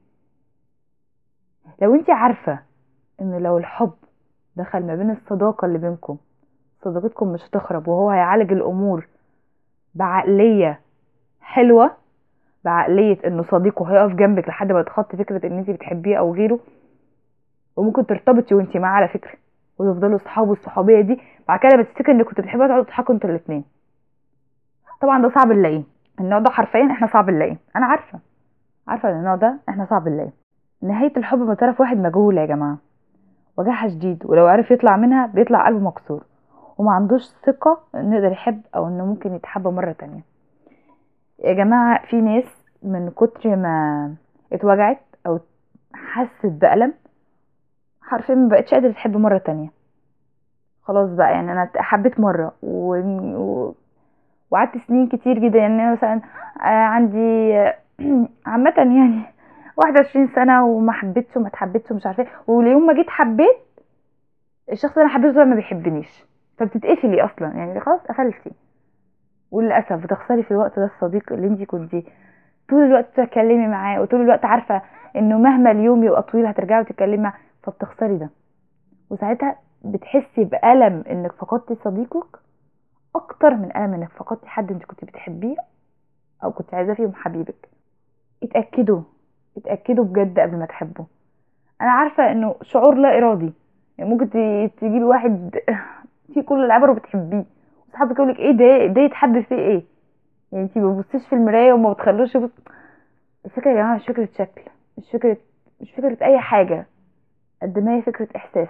لو انت عارفه ان لو الحب دخل ما بين الصداقه اللي بينكم صداقتكم مش هتخرب وهو هيعالج الامور بعقليه حلوه بعقليه انه صديقه هيقف جنبك لحد ما تخطي فكره ان انت بتحبيه او غيره وممكن ترتبطي وانت معاه على فكره وتفضلوا صحاب والصحوبيه دي بعد كده بتفتكر انك كنتوا بتحبوا تقعدوا تضحكوا انتوا الاثنين طبعا ده صعب نلاقيه النوع ده حرفيا احنا صعب نلاقيه انا عارفه عارفه ان النوع ده احنا صعب نلاقيه نهايه الحب من طرف واحد مجهوله يا جماعه وجعها شديد ولو عرف يطلع منها بيطلع قلبه مكسور وما عندوش ثقة انه يقدر يحب او انه ممكن يتحب مرة تانية يا جماعة في ناس من كتر ما اتوجعت او حست بألم حرفيا ما بقتش قادرة تحب مرة تانية خلاص بقى يعني انا حبيت مرة و... و... وقعدت سنين كتير جدا يعني أنا مثلا آه، عندي عامة يعني واحد وعشرين سنة وما حبيتش وما اتحبيتش ومش عارفة ايه واليوم ما جيت حبيت الشخص اللي انا حبيته ده ما بيحبنيش فبتتقفلي اصلا يعني خلاص قفلتي وللاسف بتخسري في الوقت ده الصديق اللي انت كنتي طول الوقت تتكلمي معاه وطول الوقت عارفه انه مهما اليوم يبقى طويل هترجعي وتتكلمي معاه فبتخسري ده وساعتها بتحسي بألم انك فقدتي صديقك اكتر من ألم انك فقدتي حد انت كنت بتحبيه او كنت عايزاه فيهم حبيبك اتأكدوا اتأكدوا بجد قبل ما تحبوا انا عارفه انه شعور لا ارادي يعني ممكن ت- تجيبي واحد فيه كل العبر وبتحبيه وصحابك يقولك ايه ده ده يتحب فيه ايه يعني انتي ما بتبصيش في المرايه وما بتخلوش يبص الفكره يا جماعه مش فكره شكل مش فكره مش فكره اي حاجه قد ما هي فكره احساس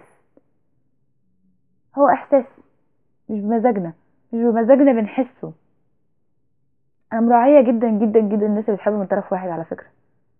هو احساس مش بمزاجنا مش بمزاجنا بنحسه انا مراعيه جدا جدا جدا الناس اللي بتحب من طرف واحد على فكره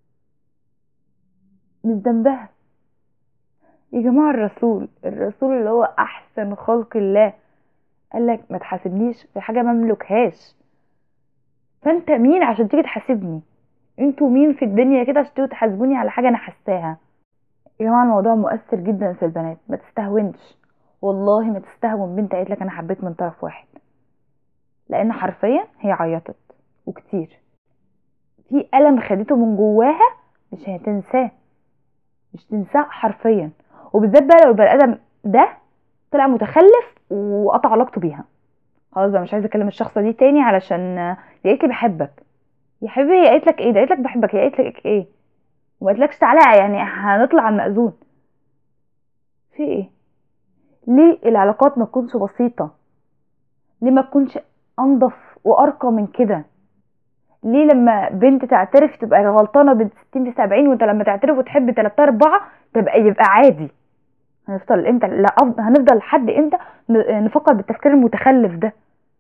مش ذنبها يا جماعة الرسول الرسول اللي هو أحسن خلق الله قال لك ما تحاسبنيش في حاجة ما املكهاش فانت مين عشان تيجي تحاسبني انتوا مين في الدنيا كده عشان تيجوا تحاسبوني على حاجة انا حاساها يا جماعه الموضوع مؤثر جدا في البنات ما تستهونش والله ما تستهون بنت قالت لك انا حبيت من طرف واحد لان حرفيا هي عيطت وكتير في ألم خدته من جواها مش هتنساه مش تنساه حرفيا وبالذات بقى لو البني ادم ده طلع متخلف وقطع علاقته بيها خلاص بقى مش عايزه اكلم الشخصه دي تاني علشان دي قالت لي بحبك يا حبيبي هي قالت لك ايه ده قالت لك بحبك هي قالت لك ايه وما قالتلكش تعالى يعني هنطلع على المأذون في ايه ليه العلاقات ما تكونش بسيطه ليه ما تكونش انضف وارقى من كده ليه لما بنت تعترف تبقى غلطانه بنت 60 في 70 وانت لما تعترف وتحب 3 4 تبقى يبقى عادي هنفضل امتى لا أف- هنفضل لحد امتى ن- نفكر بالتفكير المتخلف ده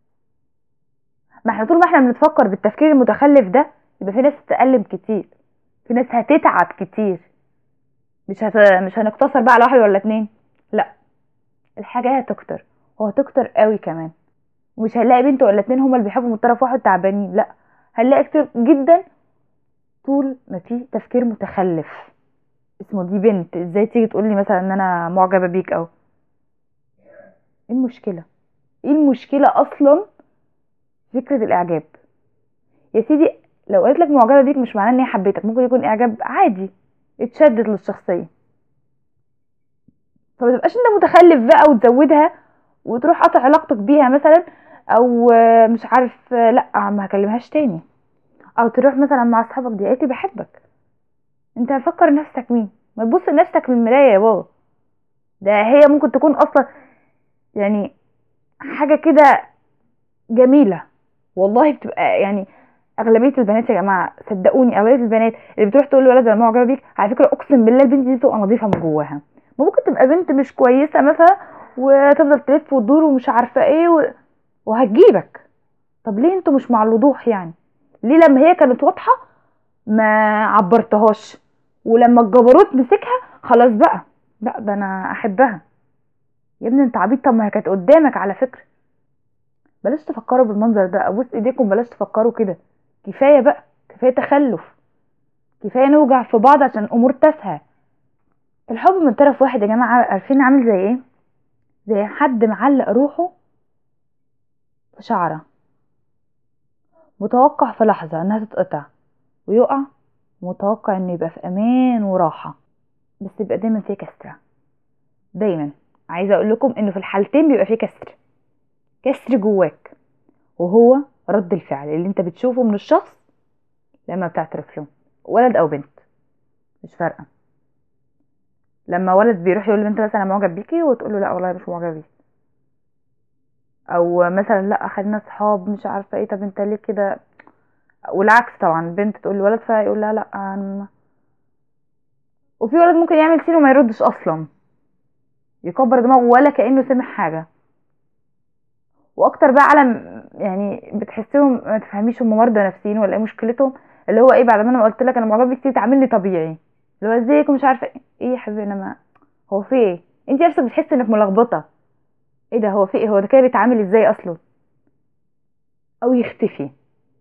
ما احنا طول ما احنا بنتفكر بالتفكير المتخلف ده يبقى في ناس هتتألم كتير في ناس هتتعب كتير مش هت... مش هنقتصر بقى على واحد ولا اتنين لا الحاجة هتكتر وهتكتر قوي كمان ومش هنلاقي بنت ولا اتنين هما اللي بيحبوا من طرف واحد تعبانين لا هنلاقي كتير جدا طول ما في تفكير متخلف اسمه دي بنت ازاي تيجي تقول لي مثلا ان انا معجبه بيك او ايه المشكله ايه المشكله اصلا فكره الاعجاب يا سيدي لو قالت لك معجبه بيك مش معناه ان هي حبيتك ممكن يكون اعجاب عادي اتشدت للشخصيه فما تبقاش انت متخلف بقى وتزودها وتروح قطع علاقتك بيها مثلا او آه، مش عارف آه، لا ما هكلمهاش تاني او تروح مثلا مع اصحابك دي قالت لي بحبك انت فكر نفسك مين ما تبص لنفسك في المرايه يا بابا ده هي ممكن تكون اصلا يعني حاجه كده جميله والله بتبقى يعني اغلبيه البنات يا جماعه صدقوني اغلبيه البنات اللي بتروح تقول لولد انا معجبه بيك على فكره اقسم بالله البنت دي بتبقى نظيفه من جواها ممكن تبقى بنت مش كويسه مثلا وتفضل تلف وتدور ومش عارفه ايه و... وهتجيبك طب ليه انتوا مش مع الوضوح يعني ليه لما هي كانت واضحه ما عبرتهاش ولما الجبروت مسكها خلاص بقى لا ده انا احبها يا ابني انت عبيط طب ما هي كانت قدامك على فكره بلاش تفكروا بالمنظر ده ابوس ايديكم بلاش تفكروا كده كفايه بقى كفايه تخلف كفايه نوجع في بعض عشان امور تافهه الحب من طرف واحد يا جماعه عارفين عامل زي ايه زي حد معلق روحه في شعره متوقع في لحظه انها تتقطع ويقع متوقع انه يبقى في امان وراحه بس يبقى دايما فيه كسره دايما عايزه اقول لكم انه في الحالتين بيبقى فيه كسر كسر جواك وهو رد الفعل اللي انت بتشوفه من الشخص لما بتعترف له ولد او بنت مش فارقه لما ولد بيروح يقول لبنت مثلا انا معجب بيكي وتقول له لا والله مش معجب بيكي او مثلا لا خلينا صحاب مش عارفه ايه طب انت ليه كده والعكس طبعا البنت تقول لولد فيقول لها لا أنا وفي ولد ممكن يعمل سين وما يردش اصلا يكبر دماغه ولا كانه سمع حاجه واكتر بقى على يعني بتحسهم ما تفهميش هم مرضى نفسيين ولا ايه مشكلتهم اللي هو ايه بعد ما انا قلت لك انا معجب بيك تيجي تعاملني طبيعي اللي هو ازيك ومش عارفه ايه ايه يا حبيبي انا ما هو في ايه انت نفسك بتحسي انك ملخبطه ايه ده هو في ايه هو ده كده بيتعامل ازاي اصلا او يختفي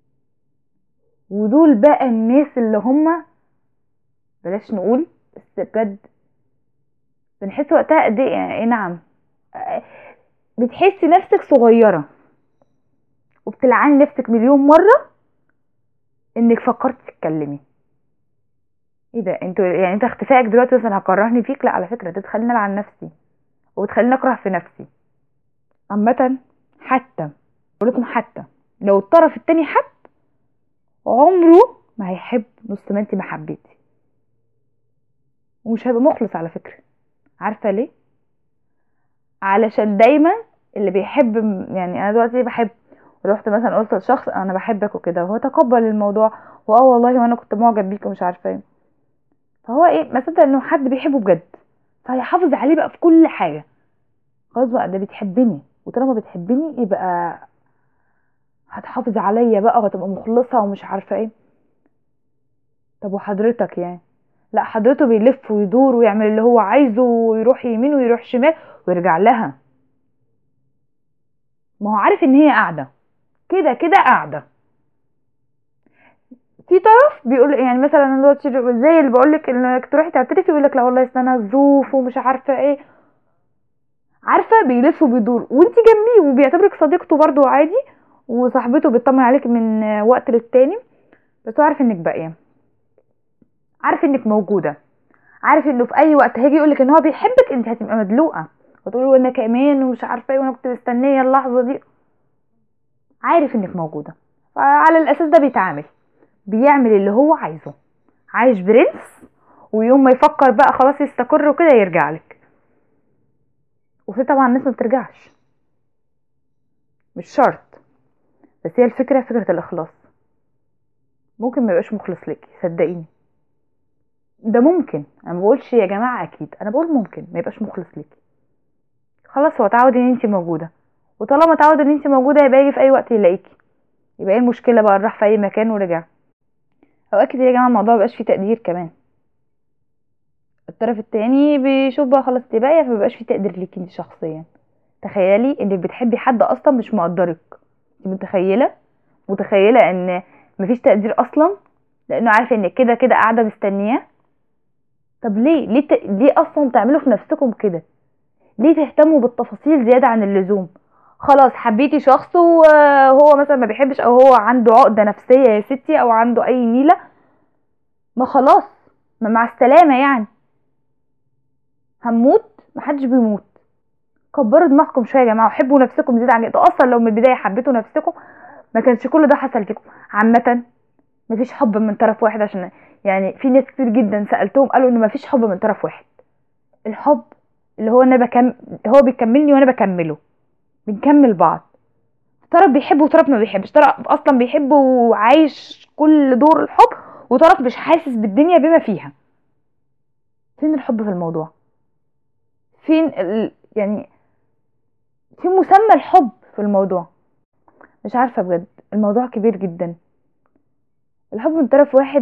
ودول بقى الناس اللي هم بلاش نقول بس بجد بنحس وقتها قد ايه يعني ايه نعم آه، بتحسي نفسك صغيرة وبتلعني نفسك مليون مرة انك فكرت تتكلمي ايه ده انتوا يعني انت اختفائك دلوقتي مثلا هكرهني فيك لا على فكرة ده تخليني العن نفسي وبتخليني اكره في نفسي عامة حتى بقول لكم حتى لو الطرف التاني حب عمره ما هيحب نص ما انت ما حبيتي ومش هيبقى مخلص على فكرة عارفة ليه علشان دايما اللي بيحب يعني انا دلوقتي بحب رحت مثلا قلت لشخص انا بحبك وكده وهو تقبل الموضوع واه والله وانا كنت معجب بيك ومش عارفه ايه فهو ايه ما صدق انه حد بيحبه بجد فهيحافظ عليه بقى في كل حاجه خلاص بقى ده بتحبني وطالما بتحبني يبقى هتحافظ عليا بقى وهتبقى مخلصه ومش عارفه ايه طب وحضرتك يعني لا حضرته بيلف ويدور ويعمل اللي هو عايزه ويروح يمين ويروح شمال ويرجع لها ما هو عارف ان هي قاعده كده كده قاعده في طرف بيقول يعني مثلا أنا دلوقتي زي اللي بقول لك انك تروحي تعترفي يقول لك لا والله أصل انا ظروف ومش عارفه ايه عارفه بيلف وبيدور وانت جنبيه وبيعتبرك صديقته برضو عادي وصاحبته بتطمن عليك من وقت للتاني بس هو عارف انك باقيه عارف انك موجوده عارف انه في اي وقت هيجي يقولك ان هو بيحبك انت هتبقى مدلوقه وتقولي له انا كمان ومش عارفه ايه وانا كنت مستنيه اللحظه دي عارف انك موجوده فعلى الاساس ده بيتعامل بيعمل اللي هو عايزه عايش برنس ويوم ما يفكر بقى خلاص يستقر وكده يرجع لك وفي طبعا ناس ما بترجعش مش شرط بس هي الفكره فكره الاخلاص ممكن ما يبقاش مخلص لك صدقيني ده ممكن انا ما بقولش يا جماعه اكيد انا بقول ممكن ما يبقاش مخلص ليكي خلاص هو اتعود ان انت موجوده وطالما اتعود ان انت موجوده يبقى يجي في اي وقت يلاقيكي يبقى ايه المشكله بقى راح في اي مكان ورجع اوقات كتير يا جماعه الموضوع مبقاش فيه تقدير كمان الطرف التاني بيشوف بقى خلاص انت باقيه فمبقاش فيه تقدير ليكي انت شخصيا تخيلي انك بتحبي حد اصلا مش مقدرك انت متخيله متخيله ان مفيش تقدير اصلا لانه عارف انك كده كده قاعده مستنياه طب ليه ليه ت... ليه اصلا تعملوا في نفسكم كده ليه تهتموا بالتفاصيل زياده عن اللزوم خلاص حبيتي شخص وهو مثلا ما بيحبش او هو عنده عقده نفسيه يا ستي او عنده اي نيله ما خلاص ما مع السلامه يعني هنموت محدش بيموت كبروا دماغكم شويه يا جماعه وحبوا نفسكم زياده عن كده اصلا لو من البدايه حبيتوا نفسكم ما كانش كل ده حصل فيكم عامه مفيش حب من طرف واحد عشان يعني في ناس كتير جدا سالتهم قالوا ان مفيش حب من طرف واحد الحب اللي هو انا بكم هو بيكملني وانا بكمله بنكمل بعض طرف بيحب وطرف ما بيحبش طرف اصلا بيحب وعايش كل دور الحب وطرف مش حاسس بالدنيا بما فيها فين الحب في الموضوع فين ال... يعني في مسمى الحب في الموضوع مش عارفه بجد الموضوع كبير جدا الحب من طرف واحد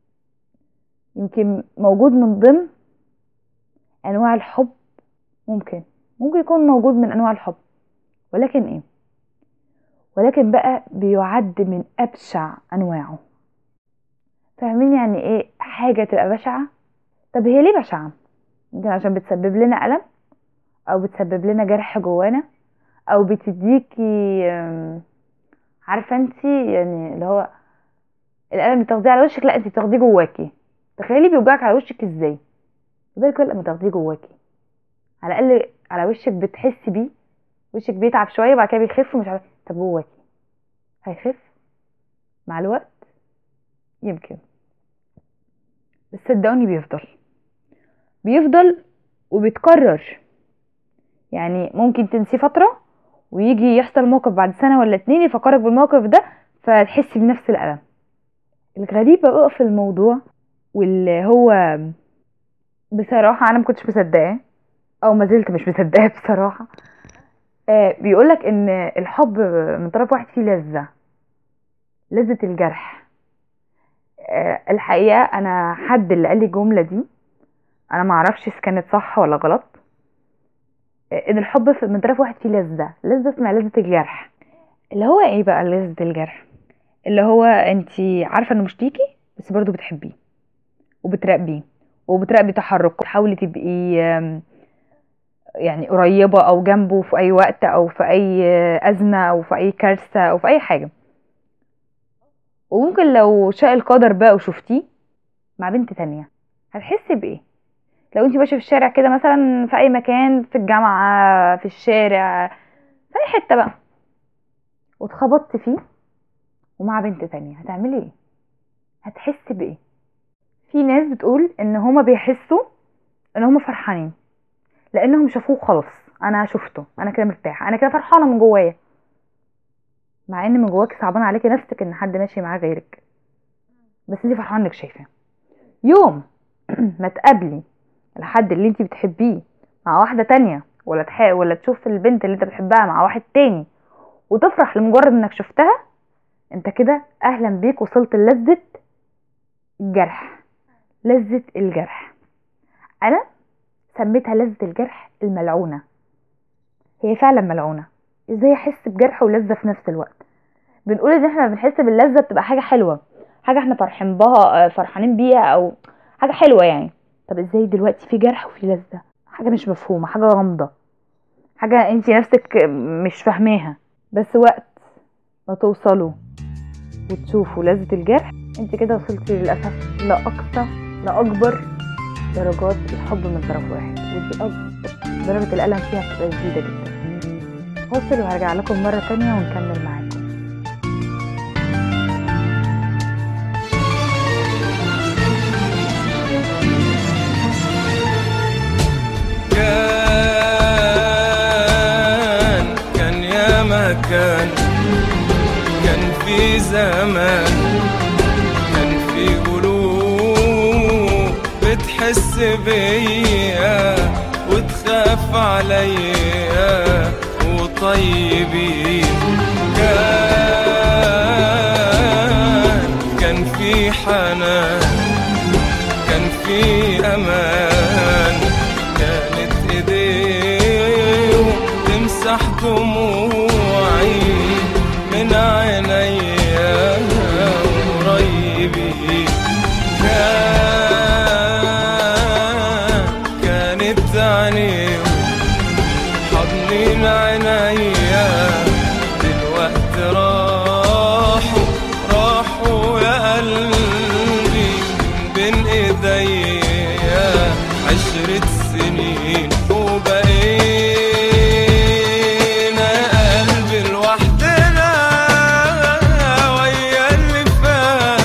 يمكن موجود من ضمن انواع الحب ممكن ممكن يكون موجود من انواع الحب ولكن ايه ولكن بقى بيعد من ابشع انواعه فاهمين يعني ايه حاجه تبقى بشعه طب هي ليه بشعه يمكن عشان بتسبب لنا الم او بتسبب لنا جرح جوانا او بتديكي عارفه انت يعني اللي هو الالم اللي بتاخديه على وشك لا انت بتاخديه جواكي تخيلي بيوجعك على وشك ازاي بالك بقى لما تاخديه جواكي على الاقل على وشك بتحسي بيه وشك بيتعب شويه وبعد كده بيخف ومش عارفه طب جواكي هيخف مع الوقت يمكن بس صدقوني بيفضل بيفضل وبيتكرر يعني ممكن تنسي فتره ويجي يحصل موقف بعد سنه ولا اتنين يفكرك بالموقف ده فتحسي بنفس الالم الغريبه بقى في الموضوع واللي هو بصراحه انا ما كنتش مصدقاه او ما زلت مش مصدقاه بصراحه آه بيقولك ان الحب من طرف واحد فيه لذة لذة الجرح آه الحقيقة انا حد اللي قال لي الجملة دي انا معرفش اذا كانت صح ولا غلط آه ان الحب من طرف واحد فيه لذة لذة اسمها لذة الجرح اللي هو ايه بقى لذة الجرح اللي هو انتي عارفة انه مش ليكي بس برضو بتحبيه وبتراقبيه وبتراقبي تحركه تحاولي تبقي يعني قريبة أو جنبه في أي وقت أو في أي أزمة أو في أي كارثة أو في أي حاجة وممكن لو شاء القدر بقى وشفتيه مع بنت تانية هتحسي بإيه لو انتي ماشية في الشارع كده مثلا في أي مكان في الجامعة في الشارع في أي حتة بقى واتخبطت فيه ومع بنت تانية هتعملي ايه هتحسي بإيه في ناس بتقول ان هما بيحسوا ان هما فرحانين لانهم شافوه خلاص انا شفته انا كده مرتاحه انا كده فرحانه من جوايا مع ان من جواك صعبان عليكي نفسك ان حد ماشي معاه غيرك بس انت فرحانه انك شايفاه يوم ما تقابلي الحد اللي انت بتحبيه مع واحده تانية ولا تح... ولا تشوف البنت اللي انت بتحبها مع واحد تاني وتفرح لمجرد انك شفتها انت كده اهلا بيك وصلت للذة الجرح لذة الجرح انا سميتها لذة الجرح الملعونة هي فعلا ملعونة ازاي احس بجرح ولذة في نفس الوقت بنقول ان احنا بنحس باللذة بتبقى حاجة حلوة حاجه احنا فرحين بها فرحانين بيها او حاجه حلوه يعني طب ازاي دلوقتي في جرح وفي لذه حاجه مش مفهومه حاجه غامضه حاجه انت نفسك مش فاهماها بس وقت ما توصلوا وتشوفوا لذة الجرح انت كده وصلتي للأسف لأقصى لأكبر درجات الحب من طرف واحد ودي أكبر درجة الألم فيها بتبقى شديدة جدا فاصل وهرجع لكم مرة تانية ونكمل معاكم كان كان يا مكان كان في زمان كان في قلوب بتحس بيا وتخاف عليا وطيبين كان كان في حنان كان في امان كانت ايديه تمسح دموعي من عينيا قريبي كان كانت عينيه حضنين عينيا دلوقتي راحوا راحوا يا قلبي بين ايديا عشرة سنين وبقينا قلبي لوحدنا ويا اللي فات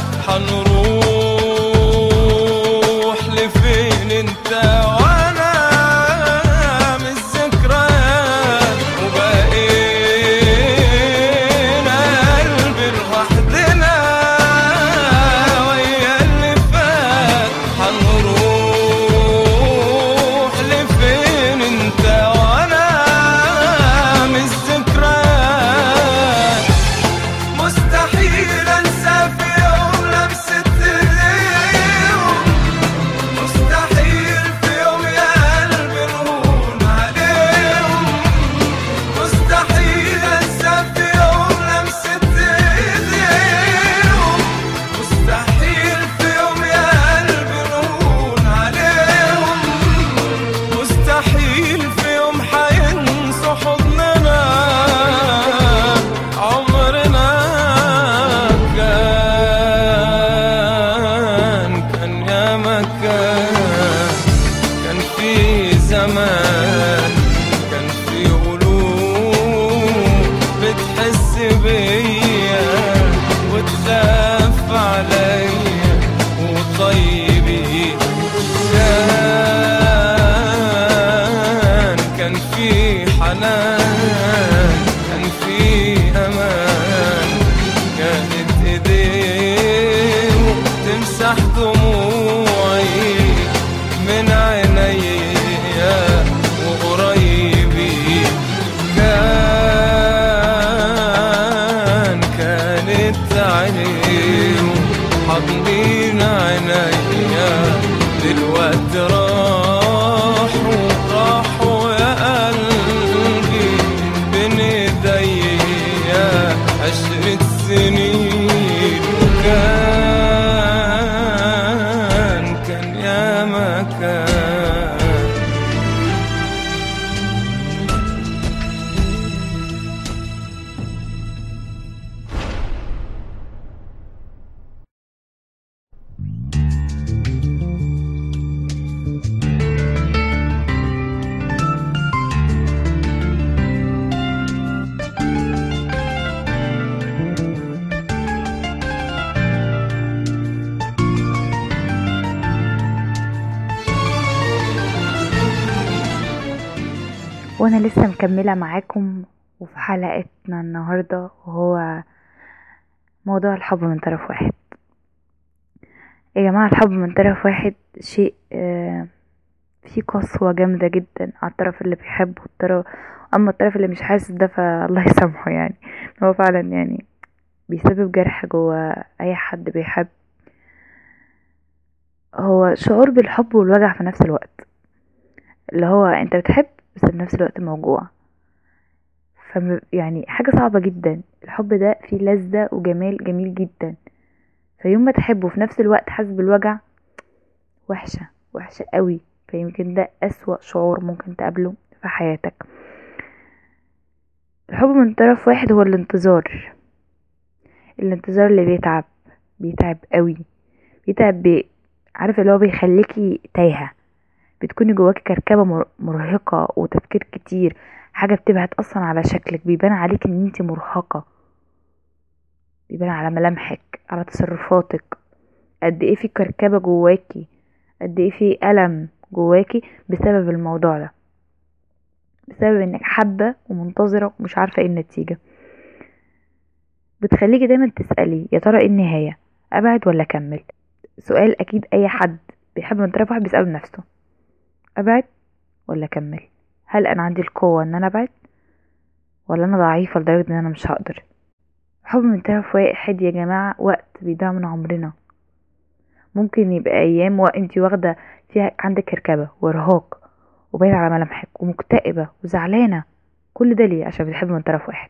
حنروح لفين انت وانا من الذكريات وبقينا قلبي لوحدنا ويا اللي فات حنروح لفين انت وانا من الذكريات مستحيل انسى في يوم لمسة ايديهم مستحيل في يوم يا قلبي نهون عليهم مستحيل انسى في يوم لمسة ايديهم مستحيل في يوم يا قلبي نهون عليهم مستحيل في يوم حينسوا حضننا عمرنا كان كان يا مكان كان في زمان كان في قلوب بتحس بيا وتخاف عليا وطيبين كان كان في حنان كان في امان كانت ايديه تمسح دموعي من عينيا وقريبي كان كانت عينيه حاضنين عينيا دلوقتي راحوا راحوا يا قلبي بين ايديا عشرة سنين كان كان يا مكان وانا لسه مكملة معاكم وفي حلقتنا النهاردة وهو موضوع الحب من طرف واحد يا جماعة الحب من طرف واحد شيء آه، فيه قسوة جامدة جدا على الطرف اللي بيحب والطرف اما الطرف اللي مش حاسس ده فالله يسامحه يعني هو فعلا يعني بيسبب جرح جوا اي حد بيحب هو شعور بالحب والوجع في نفس الوقت اللي هو انت بتحب بس في نفس الوقت موجوع فم يعني حاجة صعبة جدا الحب ده فيه لذة وجمال جميل جدا في فيوم ما تحبه في نفس الوقت حاسس بالوجع وحشة وحشة قوي فيمكن ده أسوأ شعور ممكن تقابله في حياتك الحب من طرف واحد هو الانتظار الانتظار اللي بيتعب بيتعب قوي بيتعب بي... عارف اللي هو بيخليكي تايهة بتكوني جواكي كركبة مر- مرهقة وتفكير كتير حاجة بتبعت أصلا على شكلك بيبان عليك ان انتي مرهقة بيبان على ملامحك على تصرفاتك قد ايه في كركبة جواكي قد ايه في ألم جواكي بسبب الموضوع ده بسبب انك حابة ومنتظرة ومش عارفة ايه النتيجة بتخليكي دايما تسألي يا ترى ايه النهاية ابعد ولا اكمل سؤال اكيد اي حد بيحب من طرف واحد بيسأله لنفسه ابعد ولا اكمل هل انا عندي القوة ان انا ابعد ولا انا ضعيفة لدرجة ان انا مش هقدر حب من طرف واحد يا جماعة وقت بيضيع من عمرنا ممكن يبقى ايام وانتي واخدة فيها عندك كركبة وارهاق وباين على ملامحك ومكتئبة وزعلانة كل ده ليه عشان بتحب من طرف واحد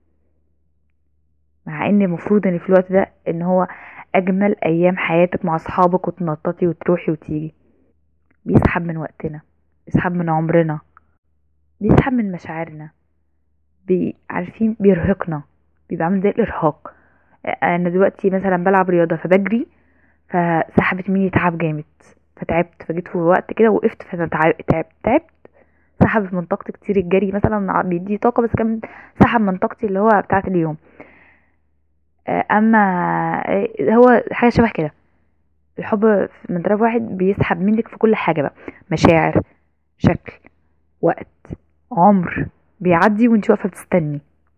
مع ان المفروض ان في الوقت ده ان هو اجمل ايام حياتك مع اصحابك وتنططي وتروحي وتيجي بيسحب من وقتنا بيسحب من عمرنا بيسحب من مشاعرنا بي عارفين بيرهقنا بيبقى عامل زي الارهاق انا دلوقتي مثلا بلعب رياضه فبجري فسحبت مني تعب جامد فتعبت فجيت في وقت كده وقفت فتعبت تعبت تعبت سحب من طاقتي كتير الجري مثلا بيدي طاقه بس كمان سحب من طاقتي اللي هو بتاعه اليوم آه، اما آه، هو حاجه شبه كده الحب من طرف واحد بيسحب منك في كل حاجه بقى مشاعر شكل وقت عمر بيعدي وانت واقفه بتستني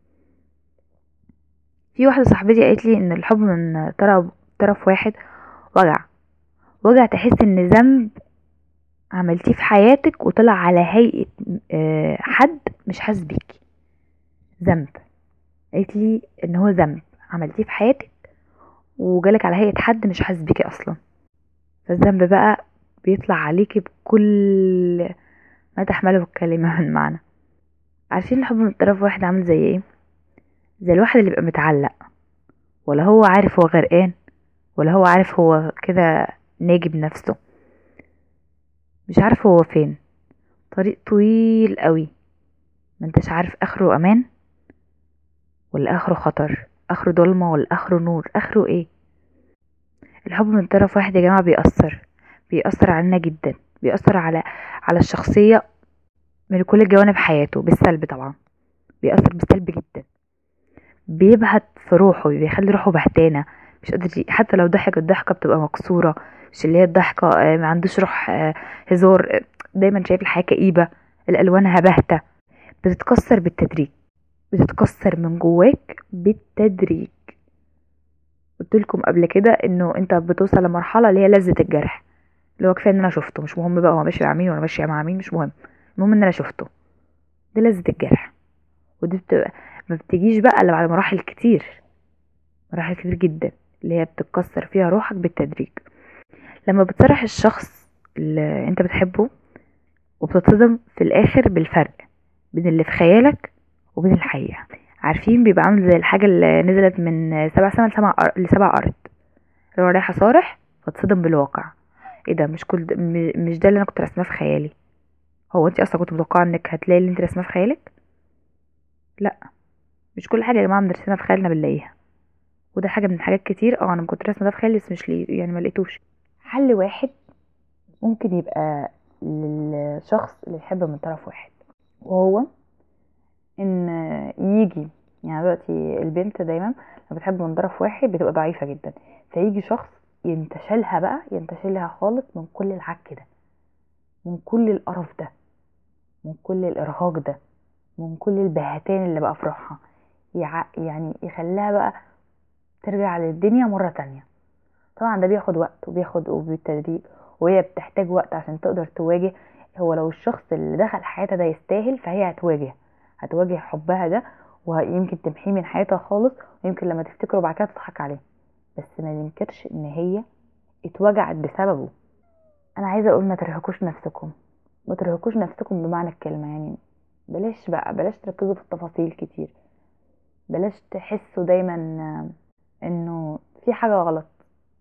في واحده صاحبتي قالت لي ان الحب من طرف طرف واحد وجع وجع تحس ان ذنب عملتيه في حياتك وطلع على هيئه آه، حد مش حاسس بيكي ذنب قالت لي ان هو ذنب عملتيه في حياتك وجالك على هيئه حد مش حاسس بيكي اصلا فالذنب بقى بيطلع عليكي بكل ما تحمله الكلمه من معنى عارفين الحب من طرف واحد عامل زي ايه زي الواحد اللي بيبقى متعلق ولا هو عارف هو غرقان ولا هو عارف هو كده ناجي بنفسه مش عارف هو فين طريق طويل قوي ما انتش عارف اخره امان ولا اخره خطر اخره ضلمة ولا اخره نور اخره ايه الحب من طرف واحد يا جماعة بيأثر بيأثر علينا جدا بيأثر على على الشخصية من كل جوانب حياته بالسلب طبعا بيأثر بالسلب جدا بيبهت في روحه بيخلي روحه بهتانة مش قادر ي- حتى لو ضحك الضحكة بتبقى مكسورة مش اللي هي الضحكة آه، ما عندوش روح آه، هزار آه، دايما شايف الحياة كئيبة الألوانها باهتة بتتكسر بالتدريج بتتكسر من جواك بالتدريج قلت لكم قبل كده انه انت بتوصل لمرحله اللي هي لذه الجرح اللي هو كفايه ان انا شفته مش مهم بقى هو ماشي مع مين ولا ماشي مع مين مش مهم المهم ان انا شفته دي لذه الجرح ودي بتبقى ما بتجيش بقى الا بعد مراحل كتير مراحل كتير جدا اللي هي بتتكسر فيها روحك بالتدريج لما بتصرح الشخص اللي انت بتحبه وبتتصدم في الاخر بالفرق بين اللي في خيالك وبين الحقيقة عارفين بيبقى عامل زي الحاجة اللي نزلت من سبع سما لسبع أر- لسبع أرض اللي هو رايحة صارح فتصدم بالواقع ايه ده مش كل ده م- مش ده اللي انا كنت رسماه في خيالي هو انت اصلا كنت متوقعه انك هتلاقي اللي انت رسماه في خيالك لا مش كل حاجه يا جماعه بنرسمها في خيالنا بنلاقيها وده حاجه من حاجات كتير اه انا كنت راسمه ده في خيالي بس مش ليه يعني ما لقيتوش حل واحد ممكن يبقى للشخص اللي يحب من طرف واحد وهو ان يجي يعني دلوقتي البنت دايما لما بتحب من طرف واحد بتبقى ضعيفه جدا فيجي شخص ينتشلها بقى ينتشلها خالص من كل العك ده من كل القرف ده من كل الارهاق ده من كل البهتان اللي بقى في روحها يع- يعني يخليها بقى ترجع للدنيا مرة تانية طبعا ده بياخد وقت وبياخد وبالتدريج وهي بتحتاج وقت عشان تقدر تواجه هو لو الشخص اللي دخل حياتها ده يستاهل فهي هتواجه هتواجه حبها ده ويمكن تمحيه من حياتها خالص ويمكن لما تفتكره بعد كده تضحك عليه بس ما ننكرش ان هي اتوجعت بسببه انا عايزه اقول ما ترهقوش نفسكم ما ترهقوش نفسكم بمعنى الكلمه يعني بلاش بقى بلاش تركزوا في التفاصيل كتير بلاش تحسوا دايما آه، انه في حاجه غلط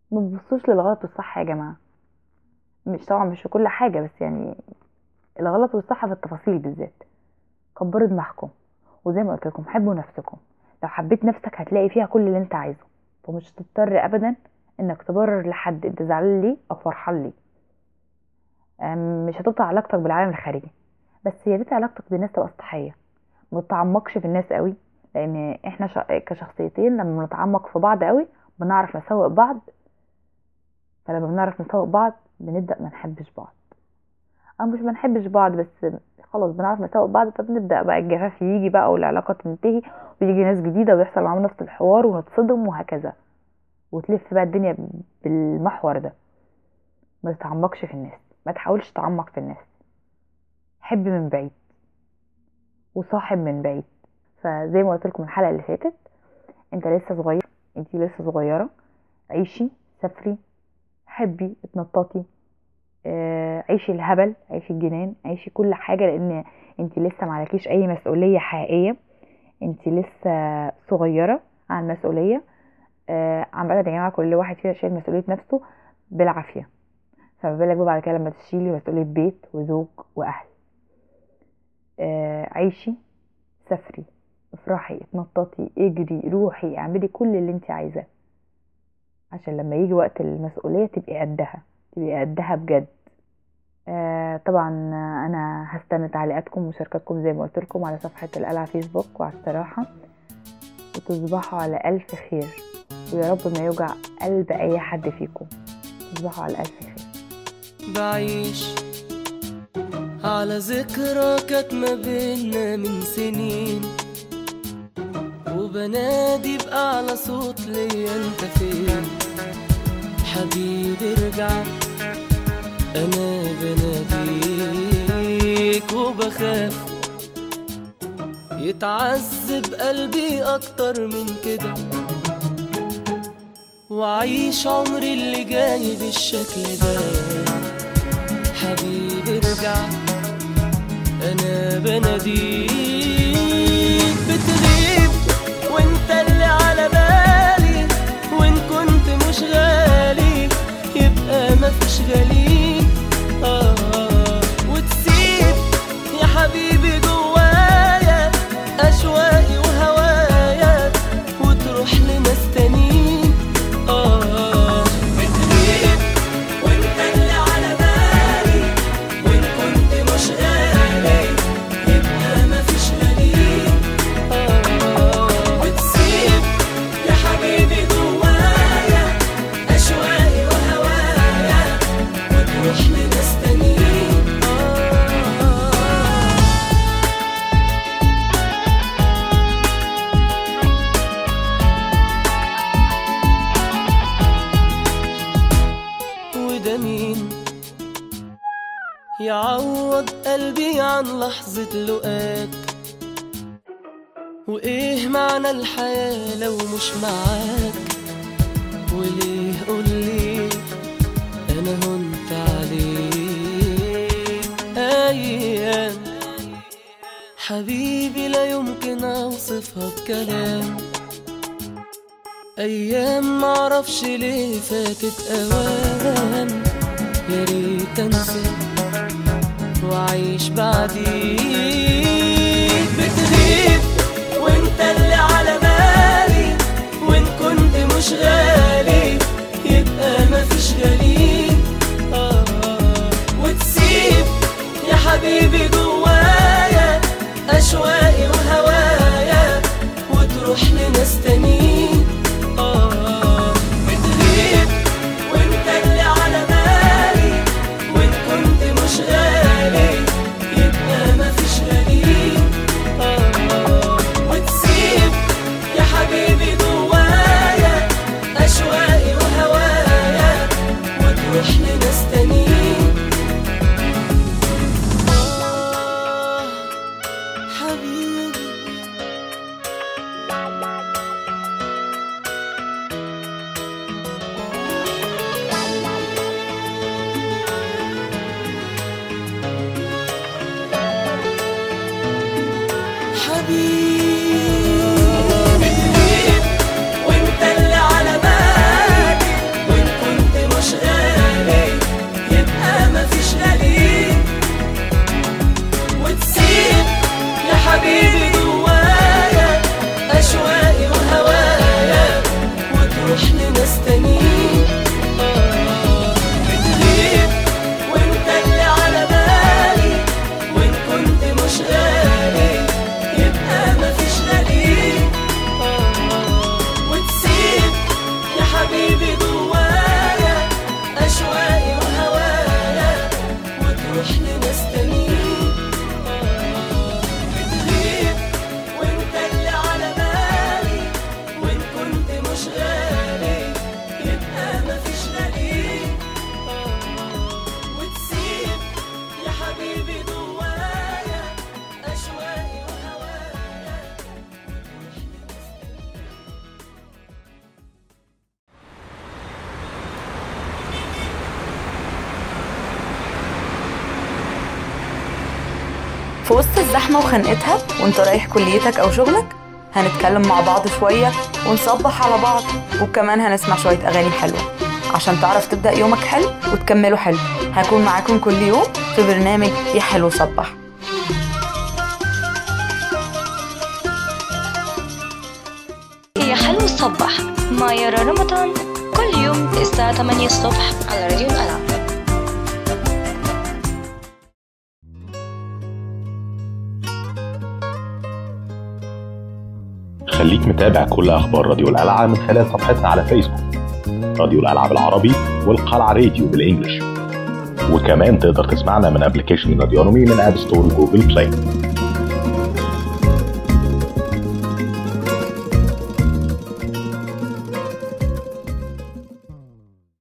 ما تبصوش للغلط والصح يا جماعه مش طبعا مش في كل حاجه بس يعني الغلط والصح في التفاصيل بالذات كبروا دماغكم وزي ما قلت لكم حبوا نفسكم لو حبيت نفسك هتلاقي فيها كل اللي انت عايزه فمش هتضطر ابدا انك تبرر لحد انت زعلان ليه او فرحان ليه أم، مش هتقطع علاقتك بالعالم الخارجي بس يا ريت علاقتك بالناس تبقى سطحيه ما تتعمقش في الناس قوي لان احنا شا- كشخصيتين لما بنتعمق في بعض قوي بنعرف نسوق بعض فلما بنعرف نسوق بعض بنبدا ما نحبش بعض او مش ما نحبش بعض بس خلاص بنعرف نسوق بعض فبنبدا بقى الجفاف يجي بقى والعلاقه تنتهي ويجي ناس جديده ويحصل معاهم نفس الحوار ونتصدم وهكذا وتلف بقى الدنيا بالمحور ده ما تتعمقش في الناس ما تحاولش تتعمق في الناس حب من بعيد وصاحب من بعيد فزي ما قلت لكم الحلقه اللي فاتت انت لسه صغير انت لسه صغيره عيشي سافري حبي اتنططي آه، عيشي الهبل عيشي الجنان عيشي كل حاجه لان انت لسه معلكيش اي مسؤوليه حقيقيه انت لسه صغيره عن مسؤوليه آه، عامه يا جماعه كل واحد فينا شايل مسؤوليه نفسه بالعافيه فما بالك بقى بعد كده لما تشيلي مسؤوليه بيت وزوج واهل آه، عيشي سافري افرحي اتنططي اجري روحي اعملي كل اللي انت عايزاه عشان لما يجي وقت المسؤولية تبقي قدها تبقي قدها بجد آه طبعا انا هستنى تعليقاتكم ومشاركاتكم زي ما قلت لكم على صفحة القلعة فيسبوك وعلى الصراحة وتصبحوا على ألف خير ويا رب ما يوجع قلب أي حد فيكم تصبحوا على ألف خير بعيش على ذكرى كانت ما بينا من سنين وبنادي بأعلى صوت ليا انت فين حبيبي ارجع انا بناديك وبخاف يتعذب قلبي اكتر من كده وعيش عمري اللي جاي بالشكل ده حبيبي ارجع انا بناديك بتغيب وانت اللي على بالي وان كنت مش غالي يبقى مفيش غالي آه وتسيب يا حبيبي جوايا اشواقي وهوايا وتروح لناس تانيين آه بتغيب وانت اللي على بالي وان كنت مش غالي يبقى مفيش غالي وتسيب يا حبيبي جوايا أشواقي وهوايا وتروح لناس تانيين وده مين يعوض قلبي عن لحظة لقاك وإيه معنى الحياة لو مش معاك وليه قولي أنا هنت عليك أيام حبيبي لا يمكن أوصفها بكلام أيام معرفش ليه فاتت أوام يا ريت أنسى وأعيش بعديك بتغيب وانت اللي على بالي وان كنت مش غالي يبقى مفيش غالي آه وتسيب يا حبيبي جوايا أشواقي وهوايا وتروح لناس تانيين آه بتغيب وانت اللي على بالي وان كنت مش غالي يبقى مفيش غالي آه وتسيب يا حبيبي جوايا أشواقي وهوايا وتروح لناس تانيين آه حبيبي حبيبي وانت اللي على بالي وان في وسط الزحمة وخنقتها وانت رايح كليتك أو شغلك هنتكلم مع بعض شوية ونصبح على بعض وكمان هنسمع شوية أغاني حلوة عشان تعرف تبدأ يومك حلو وتكمله حلو هكون معاكم كل يوم في برنامج يا حلو صبح يا حلو صبح مع يارا رمضان كل يوم الساعة 8 الصبح على راديو الألعاب خليك متابع كل اخبار راديو القلعه من خلال صفحتنا على فيسبوك راديو القلعه بالعربي والقلعه راديو بالانجلش وكمان تقدر تسمعنا من ابلكيشن راديونومي من اب ستور وجوجل بلاي